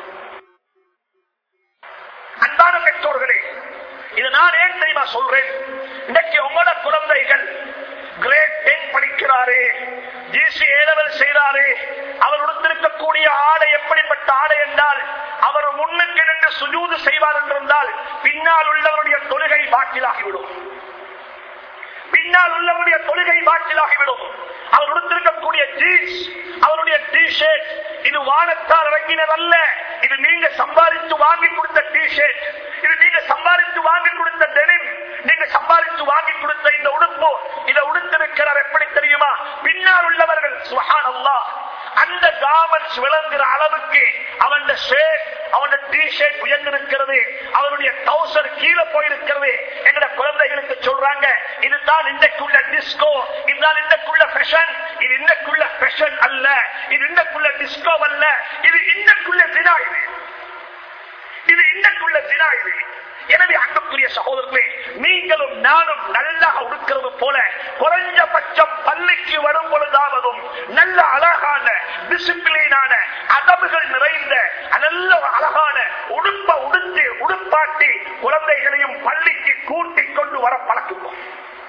அன்பான பெற்றோர்களே இது நான் ஏன் தெரியுமா சொல்றேன் இன்னைக்கு உங்களோட குழந்தைகள் கிரேட் டென் படிக்கிறாரு ஜிசி ஏலவல் செய்கிறாரு அவர் உடுத்திருக்கக்கூடிய ஆடை எப்படிப்பட்ட ஆடை என்றால் அவர் முன்னுக்கு நின்று சுஜூது செய்வார் என்றிருந்தால் பின்னால் உள்ளவருடைய தொழுகை பாட்டிலாகிவிடும் பின்னால் உள்ளவருடைய தொழுகை பாட்டிலாகிவிடும் அவர் உடுத்திருக்கக்கூடிய ஜீன்ஸ் அவருடைய டி ஷர்ட் இது வானத்தால் இறங்கினதல்ல இது நீங்க சம்பாதித்து வாங்கி கொடுத்த டி ஷர்ட் இது நீங்க சம்பாதித்து வாங்கி கொடுத்த டெனிம் நீங்க சம்பாதித்து வாங்கி கொடுத்த இந்த உடுப்பு இதை உடுத்திருக்கிறார் எப்படி தெரியுமா பின்னால் உள்ளவர்கள் சுஹான் அந்த கார்மெண்ட்ஸ் விளங்குற அளவுக்கு அவன் ஷர்ட் அவன் டி ஷர்ட் உயர்ந்திருக்கிறது அவனுடைய டவுசர் கீழே போயிருக்கிறது எங்கட குழந்தைகளுக்கு சொல்றாங்க இதுதான் இன்றைக்குள்ள டிஸ்கோ இதுதான் இன்றைக்குள்ள ஃபேஷன் இது இன்றைக்குள்ள ஃபேஷன் அல்ல இது இன்றைக்குள்ள டிஸ்கோ அல்ல இது இன்றைக்குள்ள தினா இது இது இன்றைக்குள்ள தினா இது எனவே அன்புக்குரிய சகோதரர்களே நீங்களும் நானும் நல்லா உடுக்கிறது போல குறைஞ்சபட்சம் பள்ளிக்கு வரும் பொழுதாவதும் நல்ல அழகான டிசிப்ளினான அதவுகள் நிறைந்த நல்ல அழகான உடுப்ப உடுத்து உடுப்பாட்டி குழந்தைகளையும் பள்ளிக்கு கூட்டிக் கொண்டு வர பழக்குவோம்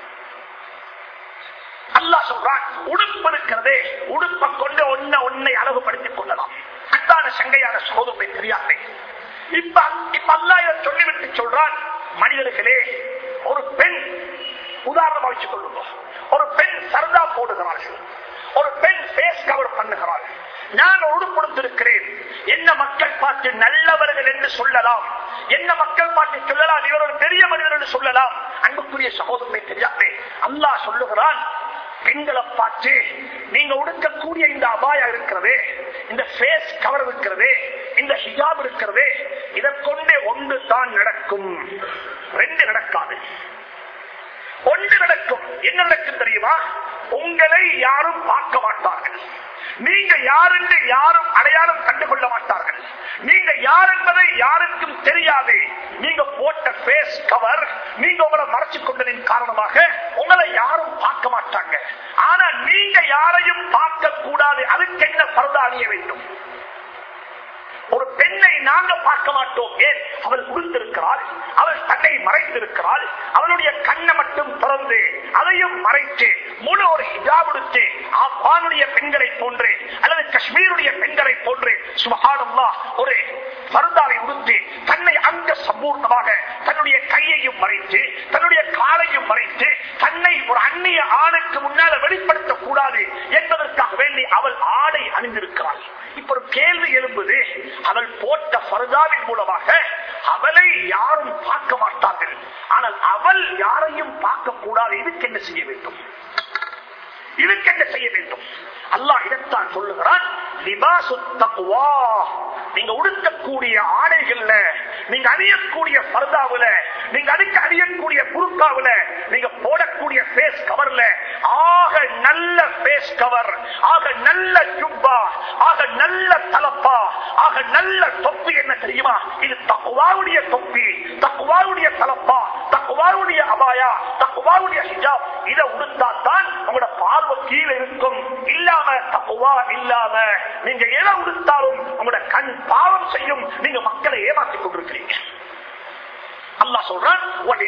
அல்லா சொல்றான் உடுப்பு இருக்கிறதே உடுப்ப கொண்டு ஒன்ன ஒன்னை அழகுபடுத்திக் கொள்ளலாம் அத்தான சங்கையான சகோதரனை தெரியாதே இப்ப இப்ப அல்லா இதை சொல்லிவிட்டு சொல்றான் மனிதர்களே ஒரு பெண் உதாரணமா வச்சுக் கொள்ளுங்க ஒரு பெண் சரதா போடுகிறார்கள் ஒரு பெண் பேஸ் கவர் பண்ணுகிறாள் நான் உடுப்படுத்திருக்கிறேன் என்ன மக்கள் பார்த்து நல்லவர்கள் என்று சொல்லலாம் என்ன மக்கள் பார்த்து சொல்லலாம் இவர் ஒரு பெரிய மனிதர் என்று சொல்லலாம் அன்புக்குரிய சகோதரனை தெரியாதே அல்லாஹ் சொல்லுகிறான் பெண்களை பார்த்து நீங்க உடுக்கக்கூடிய இந்த அபாயா இருக்கிறதே இந்த பேஸ் கவர் இருக்கிறதே இந்த ஹிஜாப் இருக்கிறதே இதை கொண்டே ஒன்று தான் நடக்கும் ரெண்டு நடக்காது ஒன்று நடக்கும் என்ன நடக்கும் தெரியுமா உங்களை யாரும் பார்க்க மாட்டார்கள் நீங்க யார் என்று யாரும் அடையாளம் கண்டுகொள்ள மாட்டார்கள் நீங்க யார் என்பதை யாருக்கும் தெரியாது நீங்க போட்ட பேஸ் கவர் நீங்க உங்களை மறைச்சு கொண்டதின் காரணமாக உங்களை யாரும் பார்க்க மாட்டாங்க ஆனா நீங்க யாரையும் பார்க்க கூடாது அதுக்கு என்ன பரதா அணிய வேண்டும் ஒரு பெண்ணை நாங்க பார்க்க மாட்டோம் ஏன் அவள் உடுத்திருக்கிறாள் அவள் தன்னை மறைத்திருக்கிறாள் அவளுடைய கண்ணை மட்டும் திறந்து அதையும் மறைத்து முழு ஒரு ஹிஜாபுடுத்து ஆப்பானுடைய பெண்களை போன்று அல்லது காஷ்மீருடைய பெண்களை போன்று சுபகானம்மா ஒரு பருந்தாவை உடுத்து தன்னை அங்க சம்பூர்ணமாக தன்னுடைய கையையும் மறைத்து தன்னுடைய காலையும் மறைத்து தன்னை ஒரு அந்நிய ஆணுக்கு முன்னால வெளிப்படுத்தக் கூடாது என்பதற்காக வேண்டி அவள் ஆடை அணிந்திருக்கிறாள் இப்ப ஒரு கேள்வி எழும்புது அவள் போட்ட பருதாவின் மூலமாக அவளை யாரும் பார்க்க மாட்டார்கள் ஆனால் அவள் யாரையும் பார்க்க கூடாது இதுக்கு என்ன செய்ய வேண்டும் இதுக்கு என்ன செய்ய வேண்டும் அல்லாஹ் இதைத்தான் சொல்லுகிறான் லிபாசு தக்வா நீங்க உடுக்கக்கூடிய ஆடைகள்ல நீங்க அணியக்கூடிய பர்தாவுல நீங்க அதுக்கு அணியக்கூடிய புருக்காவுல நீங்க போடக்கூடிய பேஸ் கவர்ல ஆக நல்ல பேஸ் கவர் ஆக நல்ல ஜுப்பா ஆக நல்ல தலப்பா ஆக நல்ல தொப்பி என்ன தெரியுமா இது தக்குவாவுடைய தொப்பி தக்குவாவுடைய தலப்பா தக்குவாவுடைய அபாயா தக்குவாவுடைய ஹிஜாப் இதை உடுத்தாத்தான் உங்களோட பார்வை கீழே இருக்கும் இல்லாம தக்குவா இல்லாம நீங்க எதை உடுத்தாலும் உங்களோட கண் பாவம் செய்யும் நீங்க மக்களை ஏமாற்றிக் கொண்டிருக்கிறீங்க அல்லா சொல்றான்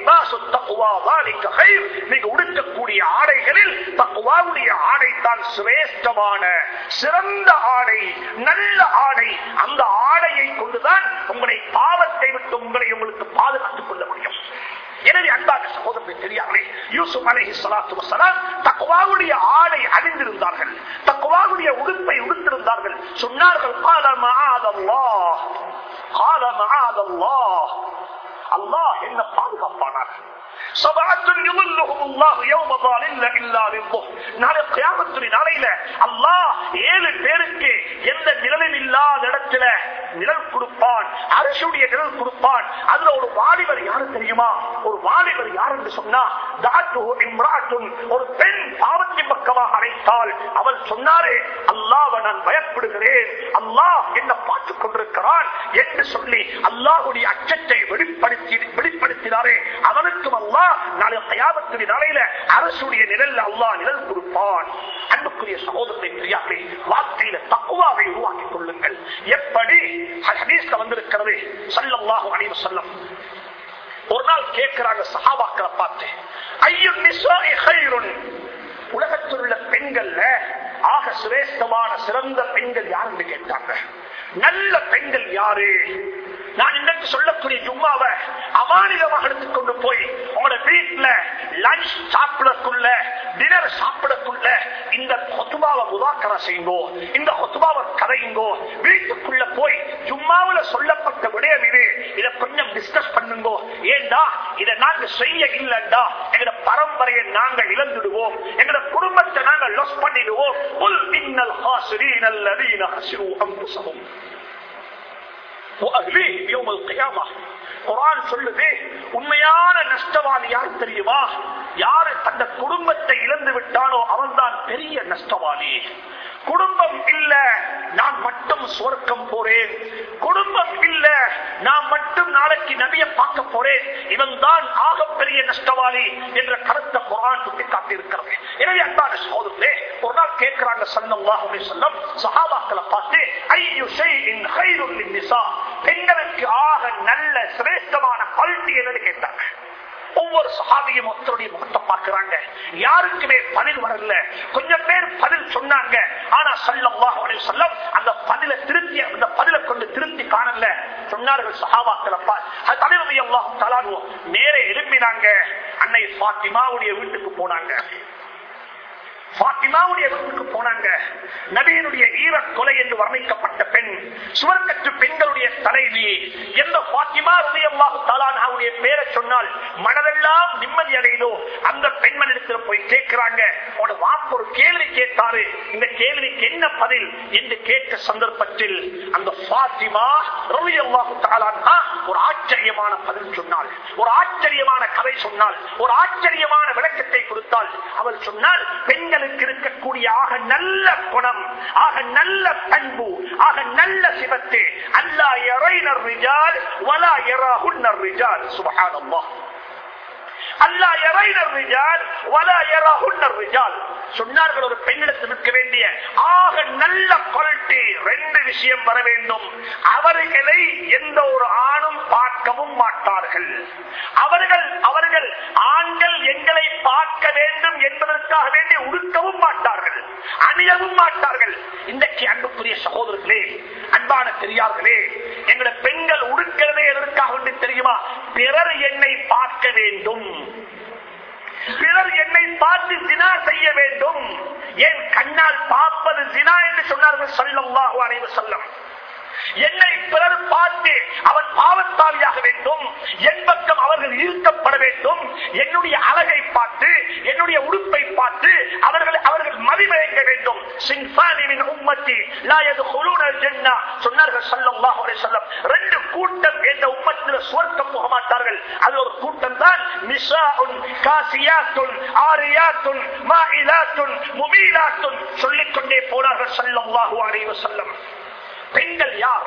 நீங்க உடுக்கக்கூடிய ஆடைகளில் தக்குவாவுடைய ஆடை தான் சிரேஷ்டமான சிறந்த ஆடை நல்ல ஆடை அந்த ஆடையை கொண்டுதான் உங்களை பாவத்தை விட்டு உங்களை உங்களுக்கு பாதுகாத்துக் கொள்ள முடியும் எனவே அன்பாக சகோதரர்கள் தெரியாமலே யூசுப் அலைஹி ஸலாத்து வஸலாம் தக்வாவுடைய ஆடை அணிந்திருந்தார்கள் தக்வாவுடைய உடுப்பை உடுத்திருந்தார்கள் சொன்னார்கள் قال معاذ الله قال معاذ الله அல்லாஹ் என்ன பாதுகாப்பானார் சபஅத்துன் யுظلهم الله يوم ظالل الا بالظهر நாளை கியாமத்துடைய நாளையில அல்லாஹ் ஏழு பேருக்கு எந்த நிழலும் இல்லாத இடத்துல நிழல் கொடுப்பான் அரசுடைய நிழல் கொடுப்பான் அதுல ஒரு வாலிபர் யாரு தெரியுமா ஒரு வாலிபர் யார் என்று சொன்னா தாத்துஹு இம்ராத்துன் ஒரு பெண் பாவத்தின் பக்கமாக அழைத்தால் அவள் சொன்னாரே அல்லாஹ்வை நான் பயப்படுகிறேன் அல்லாஹ் என்ன பார்த்துக் கொண்டிருக்கிறான் என்று சொல்லி அல்லாஹுடைய அச்சத்தை வெளிப்படுத்தி வெளிப்படுத்தினாரே அவனுக்கும் அல்லாஹ் நாளை கயாமத்துடைய நாளையில அரசுடைய நிழல் அல்லாஹ் நிழல் கொடுப்பான் அன்புக்குரிய சகோதரத்தை தெரியாமே வாழ்க்கையில தக்குவாவை உருவாக்கிக் கொள்ளுங்கள் எப்படி ஹதீஸ்ல வந்திருக்கிறது சல்லல்லாஹு அலைஹி வஸல்லம் ஒரு நாள் கேட்கிறாங்க சஹாபாக்களை பார்த்து ஐயோ நிசாஇ ஹைருன் உலகத்தில் உள்ள பெண்கள்ல ஆக சிரேஷ்டமான சிறந்த பெண்கள் யாருன்னு கேட்டாங்க நல்ல பெண்கள் யாரு நான் இன்னைக்கு சொல்லக்கூடிய ஜும்மாவை அமானிதமாக எடுத்துக்கொண்டு போய் உங்களோட வீட்டுல லஞ்ச் சாப்பிடக்குள்ள டினர் சாப்பிடக்குள்ள இந்த கொத்துபாவை முதாக்கரா செய்யுங்கோ இந்த கொத்துபாவை கதையுங்கோ வீட்டுக்குள்ள போய் ஜும்மாவுல சொல்லப்பட்ட விடயம் இது இதை கொஞ்சம் டிஸ்கஸ் பண்ணுங்கோ ஏண்டா இதை நாங்க செய்ய இல்லைண்டா எங்க பரம்பரையை நாங்கள் இழந்துடுவோம் எங்க குடும்பத்தை நாங்கள் லொஸ் பண்ணிடுவோம் புல் இன்னல் ஹாசிரீன் அல்லதீன ஹசிரு அம்புசமும் குரான் சொல்லுது உண்மையான நஷ்டவாதி யார் தெரியுமா யாரு தந்த குடும்பத்தை இழந்து விட்டானோ அவன்தான் பெரிய நஷ்டவாதி குடும்பம் இல்ல நான் மட்டும் சுவர்க்கம் போறேன் குடும்பம் இல்ல நான் மட்டும் நாளைக்கு நபிய பார்க்க போறேன் இவன் தான் ஆகப்பெரிய நஷ்டவாளி என்ற கருத்தை குரான் சுட்டி காட்டியிருக்கிறது எனவே அன்பான சோதரே ஒரு நாள் கேட்கிறாங்க சல்லல்லாஹு சொல்லம் சஹாபாக்களை பார்த்து ஐயோ ஷைஇன் ஹைருல் நிசா பெண்களுக்கு ஆக நல்ல சிரேஷ்டமான குவாலிட்டி என்னன்னு கேட்டாங்க ஒவ்வொரு சகாபியும் ஒருத்தருடைய முகத்தை பார்க்கிறாங்க யாருக்குமே பதில் வரல கொஞ்சம் பேர் பதில் சொன்னாங்க ஆனா சல்லல்லாஹு அலைஹி வஸல்லம் அந்த பதில திருத்தி அந்த பதில கொண்டு திருத்தி காணல சொன்னார்கள் சஹாபாக்களப்பா தலைவதி அல்லாஹ் தலானு நேரே எழுப்பினாங்க அன்னை ஃபாத்திமாவுடைய வீட்டுக்கு போனாங்க பாத்திமாவுடைய வீட்டுக்கு போனாங்க நபியினுடைய ஈர கொலை என்று வர்ணிக்கப்பட்ட பெண் சுவர்க்கற்று பெண்களுடைய தலைவி எந்த பாத்திமா ரலியல்லாஹு தஆலாவுடைய பேரை சொன்னால் மனதெல்லாம் நிம்மதி அடையுதோ அந்த பெண்மனிடத்தில் போய் கேட்கிறாங்க உன வாப்பு ஒரு கேள்வி கேட்டாரு இந்த கேள்விக்கு என்ன பதில் என்று கேட்ட சந்தர்ப்பத்தில் அந்த பாத்திமா ரலியல்லாஹு தஆலா ஒரு ஆச்சரியமான பதில் சொன்னாள் ஒரு ஆச்சரியமான கதை சொன்னால் ஒரு ஆச்சரியமான விளக்கத்தை கொடுத்தால் அவள் சொன்னால் பெண்களுக்கு இருக்கக்கூடிய ஆக நல்ல குணம் ஆக நல்ல பண்பு ஆக நல்ல சிவத்து அல்லா இறைனர் ரிஜால் வலா எராகுன்னர் ரிஜால் சுபஹானல்லாஹ் அல்லா இறைனர் ரிஜால் வலா எராகுன்னர் ரிஜால் சொன்னார்கள் ஒரு பெண்ணிடத்தில் இருக்க வேண்டிய ஆக நல்ல குவாலிட்டி ரெண்டு விஷயம் வர வேண்டும் அவர்களை எந்த ஒரு ஆணும் பார்க்கவும் மாட்டார்கள் அவர்கள் அவர்கள் ஆண்கள் எங்களை பார்க்க வேண்டும் என்பதற்காக வேண்டி உடுக்கவும் மாட்டார்கள் அணியவும் மாட்டார்கள் இன்றைக்கு அன்புக்குரிய சகோதரர்களே அன்பான பெரியார்களே எங்களுடைய பெண்கள் உடுக்கிறதே எதற்காக வேண்டி தெரியுமா பிறர் என்னை பார்க்க வேண்டும் பிறர் என்னை பார்த்து தினா செய்ய வேண்டும் என் கண்ணால் பார்ப்பது தினா என்று சொன்னார்கள் சொல்லல்லாஹு அனைவு சொல்லம் என்னை பிறர் பார்த்து அவன் பாவத்தாவியாக வேண்டும் என் பக்கம் அவர்கள் ஈர்க்கப்பட வேண்டும் என்னுடைய அழகை பார்த்து என்னுடைய உடுப்பை பார்த்து அவர்கள் அவர்கள் மதிமயங்க வேண்டும் சிங்சானிவின் உம்மத்தி லாயது குழுனர் ஜென்னா சொன்னார்கள் சல்லல்லாஹு அலைஹி வஸல்லம் ரெண்டு கூட்டம் என்ற உம்மத்தில் சுவர்க்கம் போக மாட்டார்கள் அது ஒரு கூட்டம் தான் நிசாஉன் காசியாத்துன் ஆரியாத்துன் மாயிலாத்துன் முபீலாத்துன் சொல்லிக் கொண்டே போனார்கள் சல்லல்லாஹு அலைஹி வஸல்லம் பெண்கள் யார்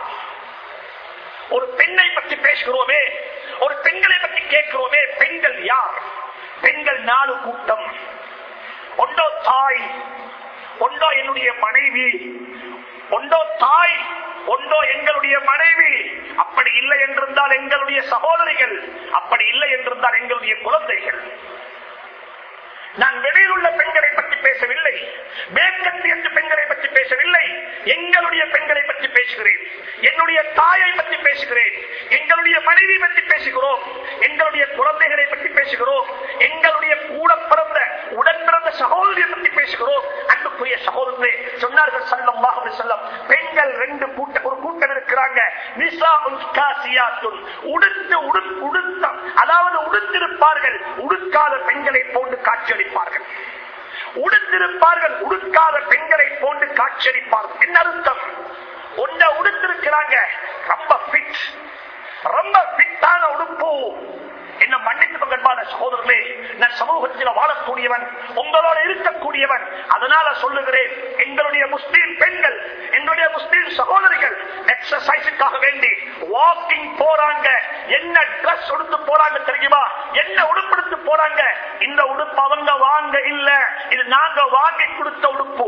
ஒரு பெண்ணை பற்றி பேசுகிறோமே ஒரு பெண்களை பற்றி கேட்கிறோமே பெண்கள் யார் பெண்கள் நாலு கூட்டம் ஒன்றோ தாய் ஒன்றோ என்னுடைய மனைவி ஒன்றோ தாய் ஒன்றோ எங்களுடைய மனைவி அப்படி இல்லை என்றிருந்தால் எங்களுடைய சகோதரிகள் அப்படி இல்லை என்றிருந்தால் எங்களுடைய குழந்தைகள் நான் வெளியில் உள்ள பெண்களை பற்றி பேசவில்லை மேற்கத்திய பெண்களை பற்றி பேசவில்லை எங்களுடைய பெண்களை பற்றி பேசுகிறேன் என்னுடைய தாயை பற்றி பேசுகிறேன் எங்களுடைய மனைவி பற்றி பேசுகிறோம் எங்களுடைய குழந்தைகளை பற்றி பேசுகிறோம் எங்களுடைய கூட பிறந்த உடன் பிறந்த சகோதரியை பற்றி பேசுகிறோம் அன்புக்குரிய சகோதரர்களே சொன்னார்கள் சல்லல்லாஹு அலைஹி வஸல்லம் பெண்கள் ரெண்டு கூட்டம் ஒரு கூட்டம் இருக்கிறாங்க நிசாஉன் காசியாத்துன் உடுத்து உடு- உடுத்த அதாவது உடுத்திருப்பார்கள் உடுக்காத பெண்களை போன்று காட்சியளிப்பார்கள் உடுத்திருப்பார்கள் உடுக்காத பெண்களை போன்று காட்சியளிப்பார்கள் என்ன அர்த்தம் ஒன்றை உடுத்திருக்கிறாங்க ரொம்ப ஃபிட் ரொம்ப ஃபிட்டான உடுப்பு என்ன மன்னித்து பங்கன்பான சகோதரர்களே நான் சமூகத்தில் வாழக்கூடியவன் உங்களோட இருக்கக்கூடியவன் அதனால சொல்லுகிறேன் எங்களுடைய முஸ்லீம் பெண்கள் எங்களுடைய முஸ்லீம் சகோதரிகள் எக்ஸசைஸுக்காக வேண்டி வாக்கிங் போறாங்க என்ன ட்ரெஸ் உடுத்து போறாங்க தெரியுமா என்ன உடுப்படுத்து போறாங்க இந்த உடுப்பு அவங்க வாங்க இல்ல இது நாங்க வாங்கி கொடுத்த உடுப்பு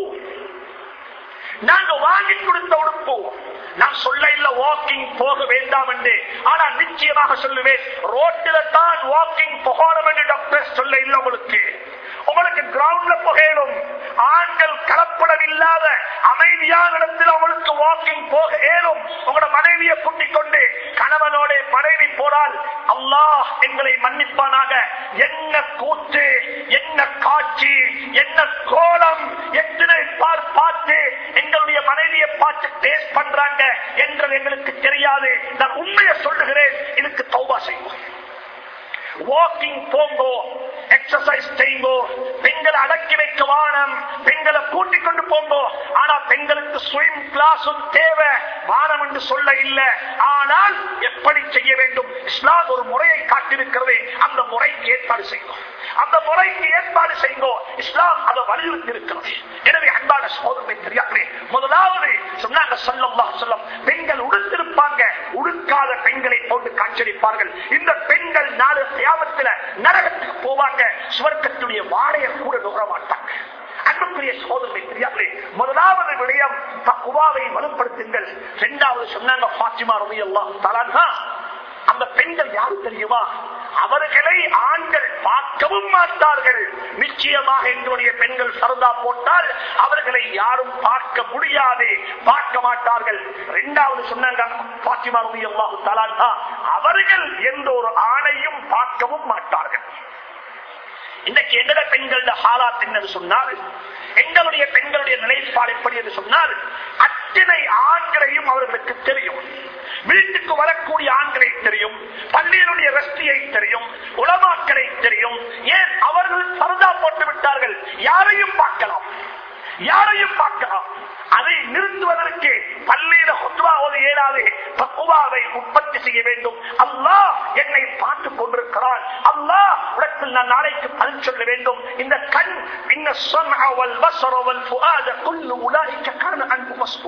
நாங்க வாங்கி கொடுத்த உடுப்பு நான் சொல்ல இல்ல வாக்கிங் போக வேண்டாம் என்று ஆனா நிச்சயமாக சொல்லுவேன் ரோட்டில தான் வாக்கிங் போகணும் என்று டாக்டர் சொல்ல இல்ல உங்களுக்கு உங்களுக்கு கிரவுண்ட்ல புகையிலும் ஆண்கள் கலப்படம் இல்லாத அமைதியான இடத்தில் அவங்களுக்கு வாக்கிங் போக ஏறும் உங்களோட மனைவியை கூட்டிக் கொண்டு கணவனோட மனைவி போனால் அல்லாஹ் எங்களை மன்னிப்பானாக என்ன கூத்து என்ன காட்சி என்ன கோலம் எத்தனை பார் பார்த்து எங்களுடைய மனைவியை பார்த்து டேஸ்ட் பண்றாங்க என்று எங்களுக்கு தெரியாது நான் உண்மையை சொல்லுகிறேன் இதுக்கு தௌபா செய்வோம் வாக்கிங் போங்கோ எக்ஸசைஸ் செய்யுங்கோ பெண்களை அடக்கி வைக்க வானம் பெண்களை கூட்டிக் கொண்டு போங்கோ ஆனா பெண்களுக்கு ஸ்விம் கிளாஸும் தேவை வானம் என்று சொல்ல இல்லை ஆனால் எப்படி செய்ய வேண்டும் இஸ்லாம் ஒரு முறையை காட்டிருக்கிறது அந்த முறைக்கு ஏற்பாடு செய்யும் அந்த முறைக்கு ஏற்பாடு செய்யுங்கோ இஸ்லாம் அதை வலியுறுத்தி இருக்கிறது எனவே அன்பான சோதனை தெரியாதே முதலாவது சொன்னாங்க சொல்லம்மா சொல்லம் பெண்கள் உடுத்திருப்பாங்க உடுக்காத பெண்களை போட்டு காட்சியளிப்பார்கள் இந்த பெண்கள் நாலு தியாகத்துல நரகத்துக்கு போவாங்க சுவர்க்கத்துடைய வாழைய கூட நுகர மாட்டாங்க அன்புக்குரிய சோதனை தெரியாதே முதலாவது விடயம் தக்குவாவை வலுப்படுத்துங்கள் இரண்டாவது சொன்னாங்க பாத்திமா ரவி எல்லாம் தலான்ஹா அந்த பெண்கள் யாரு தெரியுமா அவர்களை ஆண்கள் பார்க்கவும் மாட்டார்கள் நிச்சயமாக எங்களுடைய பெண்கள் சரதா போட்டால் அவர்களை யாரும் பார்க்க முடியாது பார்க்க மாட்டார்கள் இரண்டாவது சொன்னாங்க பாத்திமா ரவி அல்லாஹு தலான்ஹா அவர்கள் எந்த ஒரு ஆணையும் பார்க்கவும் மாட்டார்கள் இன்னைக்கு எங்கட பெண்களோட ஹாலாத் என்னன்னு சொன்னால் எங்களுடைய பெண்களுடைய நிலைப்பாடு எப்படி என்று சொன்னால் அத்தனை ஆண்களையும் அவர்களுக்கு தெரியும் வீட்டுக்கு வரக்கூடிய ஆண்களை தெரியும் பள்ளியினுடைய ரஷ்டியை தெரியும் உலமாக்களை தெரியும் ஏன் அவர்கள் பரதா போட்டு விட்டார்கள் யாரையும் பார்க்கலாம் யாரையும் பார்க்கலாம் அதை நிறுத்துவதற்கு பள்ளியில ஹுத்வா ஒரு ஏழாவது பக்குவாவை உற்பத்தி செய்ய வேண்டும் அல்லாஹ் என்னை பார்த்துக் கொண்டிருக்கிறான் அல்லாஹ் உடத்தில் நான் நாளைக்கு பதில் சொல்ல வேண்டும் இந்த கண் இன்ன சொன்ன வசரவல் ஃபுஆத குல்லு உலாய்க்க காரண அன்பு மஸ்பூ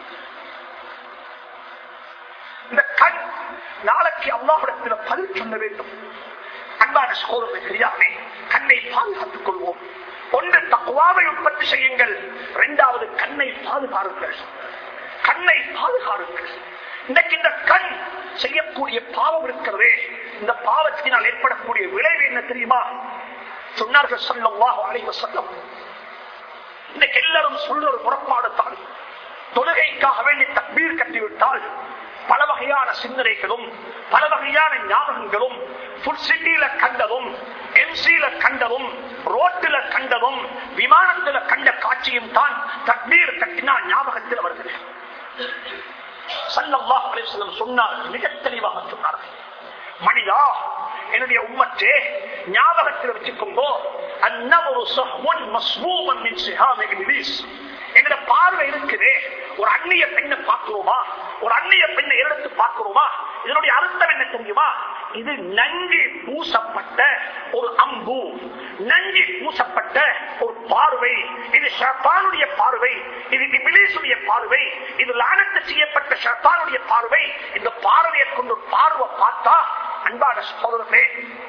இந்த கண் நாளைக்கு அல்லாஹிடத்தில் பதில் சொல்ல வேண்டும் அன்பான சோதனை தெரியாமே கண்ணை பாதுகாத்துக் கொள்வோம் ஒன்று தக்குவாவை உற்பத்தி செய்யுங்கள் இரண்டாவது கண்ணை பாதுகாருங்கள் கண்ணை பாதுகாருங்கள் இன்னைக்கு இந்த கண் செய்யக்கூடிய பாவம் இருக்கிறதே இந்த பாவத்தினால் ஏற்படக்கூடிய விளைவு என்ன தெரியுமா சொன்னார்கள் சொல்லவாக அழைவ சொல்லம் இன்னைக்கு எல்லாரும் சொல்ற ஒரு முறப்பாடு தான் தொழுகைக்காக வேண்டி தக்பீர் கட்டிவிட்டால் பல வகையான சிந்தனைகளும் பல வகையான ஞாபகங்களும் ஃபுட் சிட்டியில கண்டதும் எம்சியில கண்டதும் ரோட்டில கண்டதும் விமானத்துல கண்ட காட்சியும் தான் தக்பீர் கட்டினால் ஞாபகத்தில் வருகிறது சல்லல்லாஹு அலைஹி வஸல்லம் சொன்னார் மிக தெளிவாக சொன்னார்கள் மனிதா என்னுடைய உம்மற்றே ஞாபகத்தில் வச்சுக்கொண்டோ அன்னவரு சஹ்வன் மஸ்மூமன் மின் சிஹாமி இப்லீஸ் எங்கட பார்வை இருக்குது ஒரு அந்நிய பெண்ணை பார்க்கிறோமா ஒரு அந்நிய பெண்ணை எடுத்து பார்க்கிறோமா இதனுடைய அர்த்தம் என்ன தெரியுமா இது நன்றி பூசப்பட்ட ஒரு அம்பு நன்றி பூசப்பட்ட ஒரு பார்வை இது ஷப்பானுடைய பார்வை இது இபிலேசுடைய பார்வை இது லானத்து செய்யப்பட்ட ஷப்பானுடைய பார்வை இந்த பார்வையை கொண்டு ஒரு பார்வை பார்த்தா அன்பான சகோதரர்களே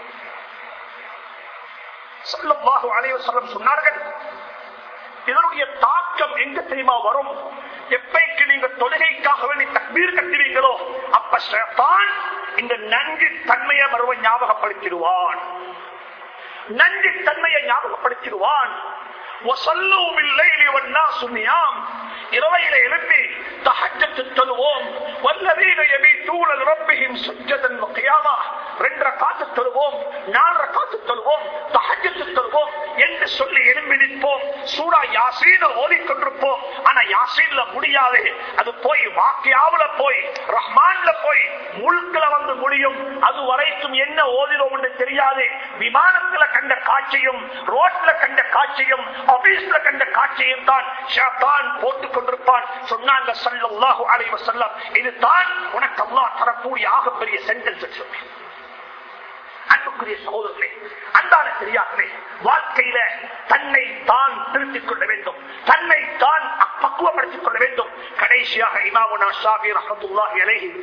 சொல்லவாக அலைவசலம் சொன்னார்கள் இதனுடைய தாக்கம் எங்க தெரியுமா வரும் எப்பைக்கு நீங்க தொழுகைக்காக வேண்டி தக்பீர் கட்டுவீங்களோ அப்ப ஷேத்தான் இந்த நன்கு தன்மையை மறுவ ஞாபகப்படுத்திடுவான் நன்றி தன்மையை ஞாபகப்படுத்திடுவான் وصلوا بالليل والناس نيام இரவையில எழுப்பி தஹஜ்ஜத்து தொழுவோம் வல்லதீன யபீத்தூன لربهم سجدا وقياما ரெண்டு ரக்காத்து தொழுவோம் நாலு ரக்காத்து தொழுவோம் தஹஜ்ஜத்து தொழுவோம் என்று சொல்லி எழும்பி நிற்போம் சூரா யாசீன ஓதிக்கொண்டிருப்போம் ஆனா யாசீன்ல முடியாது அது போய் வாக்கியாவுல போய் ரஹ்மான்ல போய் முழுக்கல வந்து முடியும் அது வரைக்கும் என்ன ஓதிரோம் என்று தெரியாது விமானத்துல கண்ட காட்சியும் ரோட்ல கண்ட காட்சியும் ஆபீஸ்ல கண்ட காட்சியும் தான் ஷாத்தான் போட்டுக் கொண்டிருப்பான் சொன்னாங்க சல்லல்லாஹு அலைஹி வஸல்லம் இதுதான் உனக்கு அல்லாஹ் தரக்கூடிய ஆகப்பெரிய சென்டென்ஸ் சொல்லி அன்புக்குரிய சகோதரர்களே அன்பான பெரியார்களே வாழ்க்கையில தன்னை தான் திருத்திக் கொள்ள வேண்டும் தன்னை தான் பக்குவப்படுத்திக் கொள்ள வேண்டும் கடைசியாக இமாமுனா ஷாபி ரஹமத்துல்லாஹி அலைஹி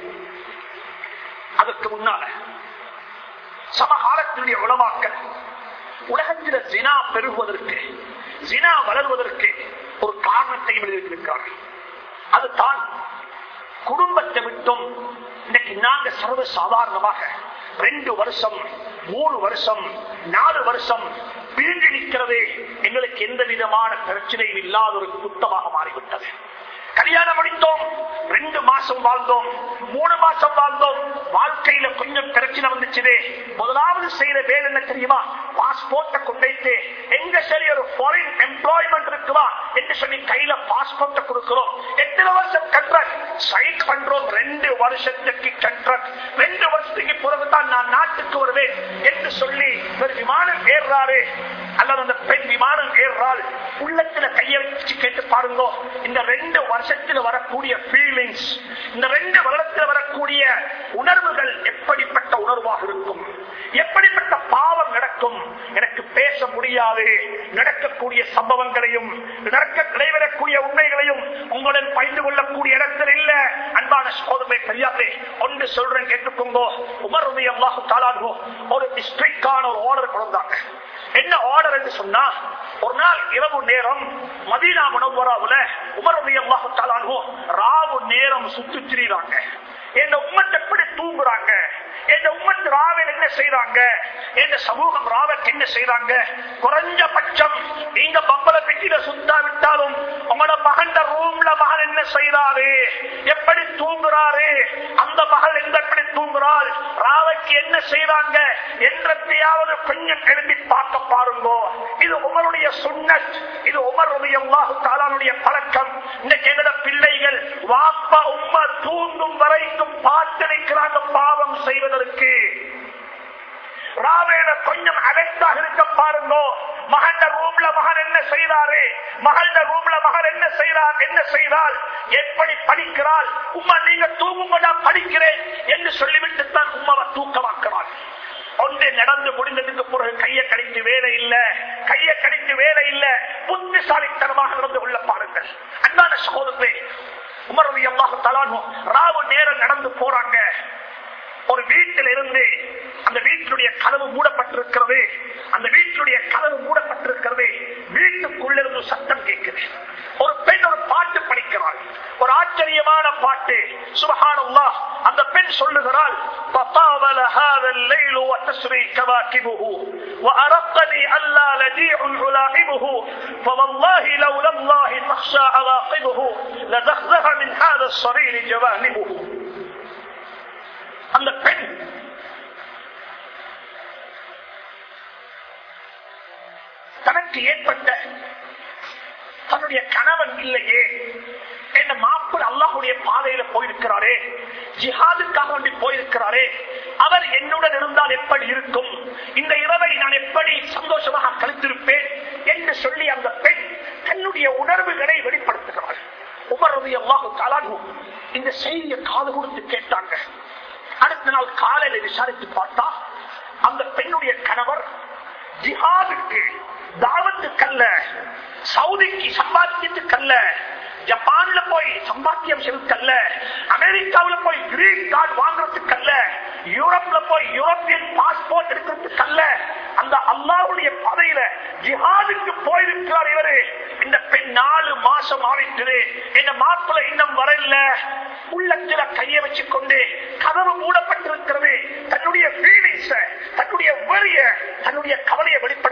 அதற்கு முன்னால சமகாலத்தினுடைய உளவாக்கள் உலகத்தில ஜினா பெருகுவதற்கு ஜினா வளர்வதற்கு ஒரு காரணத்தையும் எழுதியிருக்கிறார்கள் அதுதான் குடும்பத்தை விட்டும் இன்னைக்கு நாங்க சர்வ சாதாரணமாக ரெண்டு வருஷம் மூணு வருஷம் நாலு வருஷம் பிரிஞ்சு நிற்கிறதே எங்களுக்கு எந்த விதமான பிரச்சனையும் இல்லாத ஒரு குத்தமாக மாறிவிட்டது கல்யாணம் முடித்தோம் ரெண்டு மாசம் வாழ்ந்தோம் மூணு மாசம் வாழ்ந்தோம் வாழ்க்கையில கொஞ்சம் பிரச்சனை வந்துச்சுதே முதலாவது செய்யற வேலை என்ன தெரியுமா பாஸ்போர்ட்டை கொண்டு எங்க சரி ஒரு ஃபாரின் எம்ப்ளாய்மெண்ட் இருக்குமா என்று சொல்லி கையில பாஸ்போர்ட்டை கொடுக்கிறோம் எத்தனை வருஷம் கண்ட்ராக்ட் சைன் பண்றோம் ரெண்டு வருஷத்துக்கு கண்ட்ராக்ட் ரெண்டு வருஷத்துக்கு பிறகுதான் நான் நாட்டுக்கு வருவேன் என்று சொல்லி ஒரு விமானம் ஏறுறாரு அல்லது அந்த பெண் விமானம் ஏறுறாள் உள்ளத்துல கைய வச்சு கேட்டு பாருங்க இந்த ரெண்டு வருஷத்துல வரக்கூடிய ஃபீலிங்ஸ் இந்த ரெண்டு வருடத்தில் வரக்கூடிய உணர்வுகள் எப்படிப்பட்ட உணர்வாக இருக்கும் எப்படிப்பட்ட பாவம் நடக்கும் எனக்கு பேச முடியாது நடக்கக்கூடிய சம்பவங்களையும் நடக்க நடைபெறக்கூடிய உண்மைகளையும் உங்களுடன் பகிர்ந்து கொள்ளக்கூடிய இடத்தில் இல்ல அன்பான சோதனை பெரியாரே ஒன்று சொல்றேன் கேட்டுக்கோங்க உமர் ரவி அல்லாஹு தாலாகோ ஒரு ஸ்ட்ரிக்டான ஒரு ஆர்டர் கொடுத்தாங்க என்ன ஆர்டர் என்று சொன்னா ஒரு நாள் இரவு நேரம் மதீனா முனவராவுல உமர் ரவி அல்லாஹு தாலாகோ ராவு நேரம் சுத்தி திரிறாங்க இந்த உம்மத்தை எப்படி தூங்குறாங்க இந்த உம்மத்து ராவில் என்ன செய்யறாங்க இந்த சமூகம் ராவக்கு என்ன செய்யறாங்க குறைஞ்சபட்சம் நீங்க பம்பல பெட்டியில சுத்தாவிட்டாலும் உங்களோட மகன் ரூம்ல மகன் என்ன செய்யறாரு எப்படி தூங்குறாரு அந்த மகள் எந்த எப்படி தூங்குறாள் ராவைக்கு என்ன செய்யறாங்க என்றத்தையாவது கொஞ்சம் எழுதி பார்க்க பாருங்க இது உமருடைய சுண்ணத் இது உமருடைய தாலானுடைய பழக்கம் இன்னைக்கு எங்கட பிள்ளைகள் வாப்பா உம்மா தூங்கும் வரைக்கும் பார்த்திருக்கிறாங்க பாவம் செய்வதற்கு ராவேல கொஞ்சம் அலெக்டாக இருக்க பாருங்க மகன் ரூம்ல மகன் என்ன செய்தாரு மகள் ரூம்ல மகள் என்ன செய்றார் என்ன செய்தால் எப்படி படிக்கிறாள் உம்மா நீங்க தூங்குங்க நான் படிக்கிறேன் என்று சொல்லிவிட்டு தான் உம்மாவை தூக்கமாக்கிறாள் ஒன்று நடந்து முடிந்ததுக்கு பிறகு கையை கடித்து வேலை இல்ல கையை கடித்து வேலை இல்ல புத்திசாலித்தனமாக நடந்து கொள்ள பாருங்கள் அன்பான சகோதரே உமரவி அல்லாஹு தலானோ ராவு நேரம் நடந்து போறாங்க ஒரு வீட்டில் இருந்து அந்த வீட்டினுடைய கதவு மூடப்பட்டிருக்கிறது அந்த வீட்டினுடைய கதவு மூடப்பட்டிருக்கிறது வீட்டுக்குள்ளிருந்து சத்தம் கேட்குது ஒரு பெண் ஒரு பாட்டு படிக்கிறாள் ஒரு ஆச்சரியமான பாட்டு சுபஹானல்லா அந்த பெண் சொல்லுகிறாள் تطاول هذا الليل وتسري كواكبه وأرقني ألا لديع علائمه فوالله لولا الله تخشى عواقبه لزخزخ من هذا الصرير جوانبه அந்த பெண் தனக்கு ஏற்பட்ட தன்னுடைய கணவன் இல்லையே என்ன மாப்பிள் அல்லாஹுடைய பாதையில போயிருக்கிறாரே ஜிஹாதுக்காக வேண்டி போயிருக்கிறாரே அவர் என்னுடன் இருந்தால் எப்படி இருக்கும் இந்த இரவை நான் எப்படி சந்தோஷமாக கழித்திருப்பேன் என்று சொல்லி அந்த பெண் தன்னுடைய உணர்வுகளை வெளிப்படுத்துகிறாள் உமரது அல்லாஹு காலாகும் இந்த செய்தியை காது கொடுத்து கேட்டாங்க அடுத்த நாள் காலையில விசாரித்து பார்த்தா அந்த பெண்ணுடைய கணவர் ஜிஹாதுக்கு தாவத்துக்கல்ல சவுதிக்கு சம்பாத்தியத்துக்கல்ல ஜப்பான்ல போய் சம்பாத்தியம் செலுத்தல்ல அமெரிக்காவில போய் கிரீன் கார்டு வாங்குறதுக்கல்ல யூரோப்ல போய் யூரோப்பியன் பாஸ்போர்ட் எடுக்கிறதுக்கல்ல அந்த அல்லாவுடைய பதையில ஜிஹாதுக்கு போயிருக்கிறார் இவரு இந்த பெண் நாலு மாசம் ஆவிட்டு என்ன மாப்பிள்ள இன்னும் வரல உள்ளத்துல கைய வச்சு கொண்டு கதவு மூடப்பட்டிருக்கிறது தன்னுடைய ஃபீலிங்ஸ தன்னுடைய வெறிய தன்னுடைய கவலையை வெளிப்படுத்த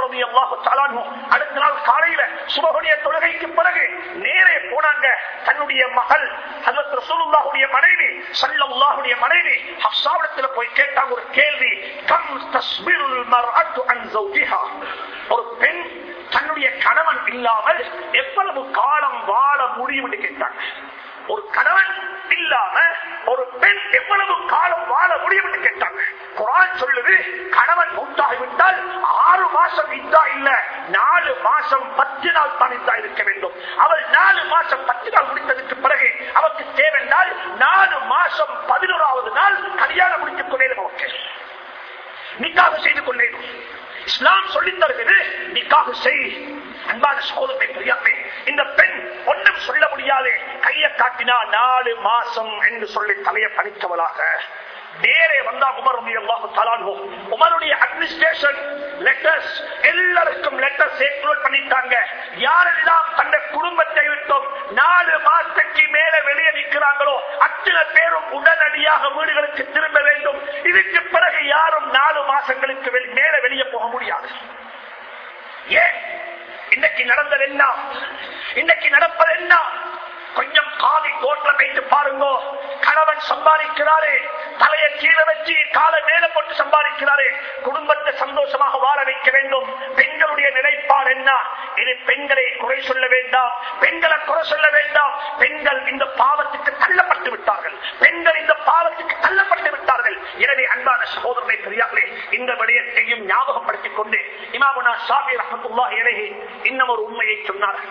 ரலியல்லாஹு தஆலா அன்ஹு அடுத்த நாள் காலையில சுபஹுடைய தொழுகைக்கு பிறகு நேரே போனாங்க தன்னுடைய மகள் ஹஜரத் ரசூலுல்லாஹுடைய மனைவி ஸல்லல்லாஹுடைய மனைவி ஹஃப்ஸாவிடத்துல போய் கேட்டாங்க ஒரு கேள்வி கம் தஸ்பிருல் மர்அத்து அன் ஜௌஜிஹா ஒரு பெண் தன்னுடைய கணவன் இல்லாமல் எவ்வளவு காலம் வாழ முடியும் என்று கேட்டாங்க ஒரு கணவன் இல்லாம ஒரு பெண் எவ்வளவு காலம் வாழ முடியும் என்று கேட்டாங்க குரான் சொல்லுது கணவன் மூத்தாகிவிட்டால் ஆறு மாசம் இதா இல்ல நாலு மாசம் பத்து நாள் தான் இதா இருக்க வேண்டும் அவள் நாலு மாசம் பத்து நாள் முடித்ததுக்கு பிறகு அவருக்கு தேவைன்றால் நாலு மாசம் பதினோராவது நாள் கல்யாணம் முடித்துக் கொள்ளேன் அவருக்கு நிக்காக செய்து கொள்ளேன் இஸ்லாம் சொல்லித் தருகிறது நிக்காக செய் அன்பான சகோதரத்தை தெரியாமே இந்த பெண் ஒன்றும் சொல்ல முடியாது கையை காட்டினா நாலு மாசம் என்று சொல்லி தலையை பணித்தவளாக நேரே வந்தா உமர் ரலியல்லாஹு தஆலா அன்ஹு. உமருடைய அட்மினிஸ்ட்ரேஷன் லெட்டர்ஸ் எல்லாருக்கும் லெட்டர் சேக்குலேட் பண்ணிட்டாங்க யாரெல்லாம் தந்த குடும்பத்தை விட்டோம் நாலு மாசத்துக்கு மேல வெளியே நிற்கிறாங்களோ அத்தனை பேரும் உடனடியாக வீடுகளுக்கு திரும்ப வேண்டும் இதுக்கு பிறகு யாரும் நாலு மாசங்களுக்கு வெளி- மேல வெளியே போக முடியாது ஏன் இன்னைக்கு நடந்தது என்ன இன்னைக்கு நடப்பது என்ன கொஞ்சம் காதி தோற்றம் வைத்து பாருங்க கணவன் சம்பாதிக்கிறாரே தலையை கீழே வச்சு காலை மேல போட்டு சம்பாதிக்கிறாரே குடும்பத்தை சந்தோஷமாக வாழ வைக்க வேண்டும் பெண்களுடைய நிலைப்பாடு என்ன இது பெண்களை குறை சொல்ல வேண்டாம் பெண்களை குறை சொல்ல வேண்டாம் பெண்கள் இந்த பாவத்துக்கு தள்ளப்பட்டு விட்டார்கள் பெண்கள் இந்த பாவத்துக்கு தள்ளப்பட்டு விட்டார்கள் எனவே அன்பான சகோதரனை தெரியாமலே இந்த விடயத்தையும் ஞாபகப்படுத்திக் கொண்டு இமாமுனா ஷாபி ரஹமத்துல்லா இலகி இன்னும் ஒரு உண்மையை சொன்னார்கள்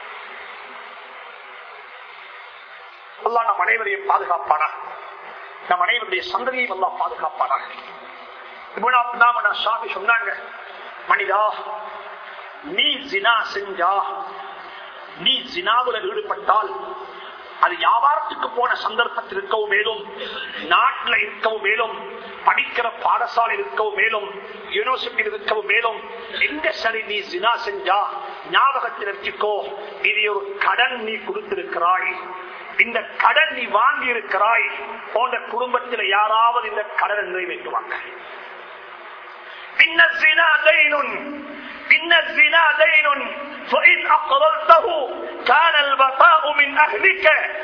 அல்லாஹ் நம் அனைவரையும் பாதுகாப்பானா நம் அனைவருடைய சந்ததியையும் அல்லாஹ் பாதுகாப்பானாக இப்னு நாமனா ஷாபி சொன்னாங்க மனிதா நீ ஜினா செஞ்சா நீ ஜினாவுல ஈடுபட்டால் அது வியாபாரத்துக்கு போன சந்தர்ப்பத்தில் இருக்கவும் மேலும் நாட்டில் இருக்கவும் மேலும் படிக்கிற பாடசாலை இருக்கவும் மேலும் யூனிவர்சிட்டியில் இருக்கவும் மேலும் எங்க சரி நீ ஜினா செஞ்சா ஞாபகத்தில் வச்சுக்கோ இது ஒரு கடன் நீ கொடுத்திருக்கிறாய் இந்த கடன் நீ வாங்கி இருக்கிறாய் போன்ற குடும்பத்தில் யாராவது இந்த கடனை நிறைவேற்றுவாங்க إن الزنا دين إن الزنا دين فإن أقررته كان البقاء من أهلك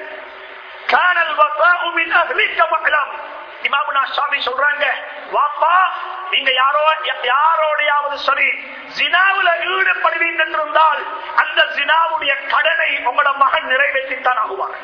كان البقاء من أهلك واعلم இமாமுனா சாமி சொல்றாங்க வாப்பா நீங்க யாரோ யாரோடையாவது சரி ஜினாவுல ஈடுபடுவீங்க என்றிருந்தால் அந்த ஜினாவுடைய கடனை உங்களோட மகன் நிறைவேற்றித்தான் ஆகுவார்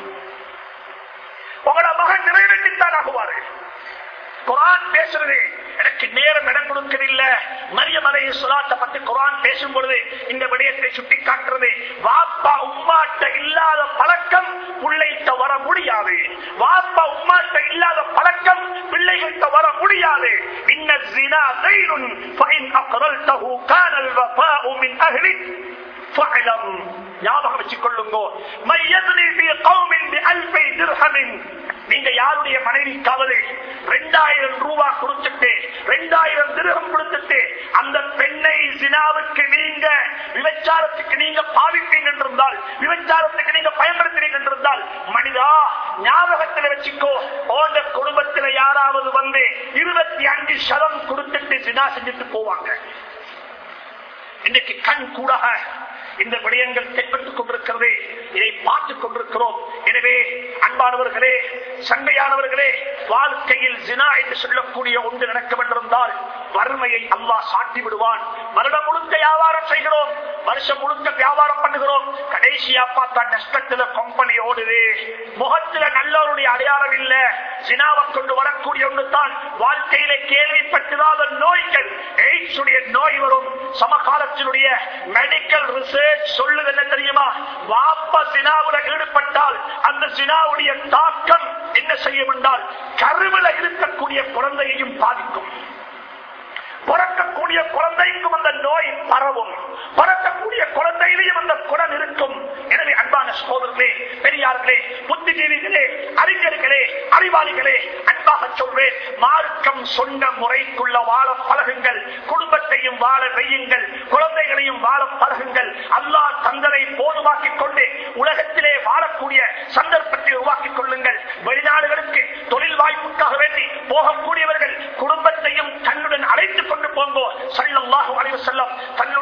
உங்களோட மகன் நிறைவேற்றித்தான் ஆகுவாரு குரான் பேசுறது எனக்கு நேரம் இடம் கொடுக்கவில்லை மரியம் அலை சுலாத்தை பத்தி குரான் பேசும் பொழுது இந்த விடயத்தை சுட்டி காட்டுறது வாப்பா உம்மாட்ட இல்லாத பழக்கம் பிள்ளைகிட்ட வர முடியாது வாப்பா உம்மாட்ட இல்லாத பழக்கம் பிள்ளைகிட்ட வர முடியாது இன்ன ஜினா தைருன் ஃபைன் அக்ரல்தஹு கானல் வஃபாஉ மின் அஹ்லிக் فاعلم ஞாபகம் வச்சுக் கொள்ளுங்க மையதுனி في قوم بألف درهم நீங்க யாருடைய மனைவிக்காவது ரெண்டாயிரம் ரூபாய் கொடுத்துட்டு ரெண்டாயிரம் திருகம் கொடுத்துட்டு அந்த பெண்ணை ஜினாவுக்கு நீங்க விபச்சாரத்துக்கு நீங்க பாவிப்பீங்க என்றிருந்தால் விபச்சாரத்துக்கு நீங்க பயன்படுத்துறீங்க என்றிருந்தால் மனிதா ஞாபகத்தில் வச்சுக்கோ ஓண்ட குடும்பத்தில் யாராவது வந்து இருபத்தி அஞ்சு சதம் கொடுத்துட்டு ஜினா செஞ்சுட்டு போவாங்க இன்றைக்கு கண் கூட இந்த விடயங்கள் தென்பட்டுக் கொண்டிருக்கிறது இதை பார்த்துக் கொண்டிருக்கிறோம் எனவே அன்பானவர்களே சண்டையானவர்களே வாழ்க்கையில் ஜினா என்று சொல்லக்கூடிய ஒன்று நடக்க வேண்டியிருந்தால் வறுமையை அல்லாஹ் சாட்டி விடுவான் வருடம் முழுக்க வியாபாரம் செய்கிறோம் வருஷம் முழுக்க வியாபாரம் பண்ணுகிறோம் கடைசியா பார்த்தா நஷ்டத்துல கம்பெனி ஓடுது முகத்துல நல்லவருடைய அடையாளம் இல்ல ஜினாவை கொண்டு வரக்கூடிய ஒன்று தான் வாழ்க்கையில கேள்விப்பட்டிராத நோய்கள் எய்ட்ஸ் உடைய நோய் வரும் சமகாலத்தினுடைய மெடிக்கல் ரிசர்ச் சொல்லுது என்ன தெரியுமா வாப்ப சினாவுல ஈடுபட்டால் அந்த சினாவுடைய தாக்கம் என்ன செய்யும் என்றால் கருவில இருக்கக்கூடிய குழந்தையையும் பாதிக்கும் பிறக்கக்கூடிய குழந்தைக்கும் அந்த நோய் பரவும் பிறக்கக்கூடிய குழந்தையிலையும் அந்த குணம் இருக்கும் எனவே அன்பான சகோதரர்களே பெரியார்களே புத்திஜீவிகளே அறிஞர்களே அறிவாளிகளே அன்பாக சொல்வேன் மார்க்கம் சொன்ன முறைக்குள்ள வாழ பழகுங்கள் குடும்பத்தையும் வாழ வையுங்கள் குழந்தைகளையும் வாழ பழகுங்கள் அல்லாஹ் தங்களை போதுமாக்கிக் கொண்டு உலகத்திலே வாழக்கூடிய சந்தர்ப்பத்தை உருவாக்கிக் கொள்ளுங்கள் வெளிநாடுகளுக்கு தொழில் வாய்ப்புக்காக வேண்டி போகக்கூடியவர்கள் குடும்பத்தையும் தன்னுடன் அழைத்துக் கொண்டு போங்கோ சல்லல்லாஹு அலைஹி வஸல்லம் தன்னுடைய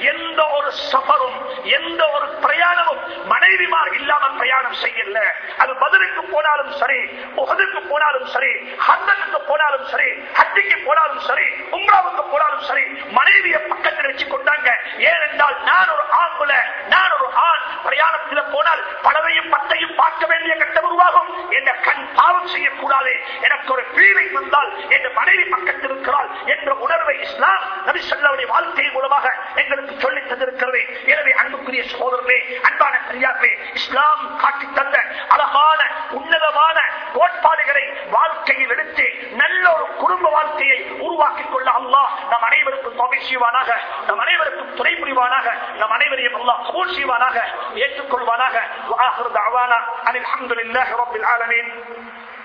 எந்த ஒரு சபரும் எந்த ஒரு பிரயாணமும் மனைவிமார் இல்லாமல் பிரயாணம் செய்யல அது பதிலுக்கு போனாலும் சரி முகதுக்கு போனாலும் சரி ஹந்தனுக்கு போனாலும் சரி ஹட்டிக்கு போனாலும் சரி உம்ராவுக்கு போனாலும் சரி மனைவியை பக்கத்தில் வச்சு கொண்டாங்க ஏனென்றால் நான் ஒரு ஆம்புல நான் ஒரு ஆண் பிரயாணத்தில் போனால் பலவையும் பத்தையும் பார்க்க வேண்டிய கட்டம் உருவாகும் என்ற கண் பாவம் செய்யக்கூடாது எனக்கு ஒரு ஃபீலிங் வந்தால் என் மனைவி பக்கத்தில் இருக்கிறாள் என்ற உணர்வை இஸ்லாம் நபி சொல்லவுடைய வாழ்க்கை மூலமாக எங்களுக்கு சொல்லித் தந்திருக்கிறது எனவே அன்புக்குரிய சகோதரர்களே அன்பான பெரியார்களே இஸ்லாம் காட்டி தந்த அழகான உன்னதமான கோட்பாடுகளை வாழ்க்கையில் எடுத்து நல்ல ஒரு குடும்ப வாழ்க்கையை உருவாக்கிக் கொள்ள அல்லாஹ் நம் அனைவருக்கும் தொகை செய்வானாக நம் அனைவருக்கும் துணை புரிவானாக நம் அனைவரையும் அல்லாஹ் கபூல் செய்வானாக ஏற்றுக்கொள்வானாக وآخر دعوانا أن الحمد لله رب العالمين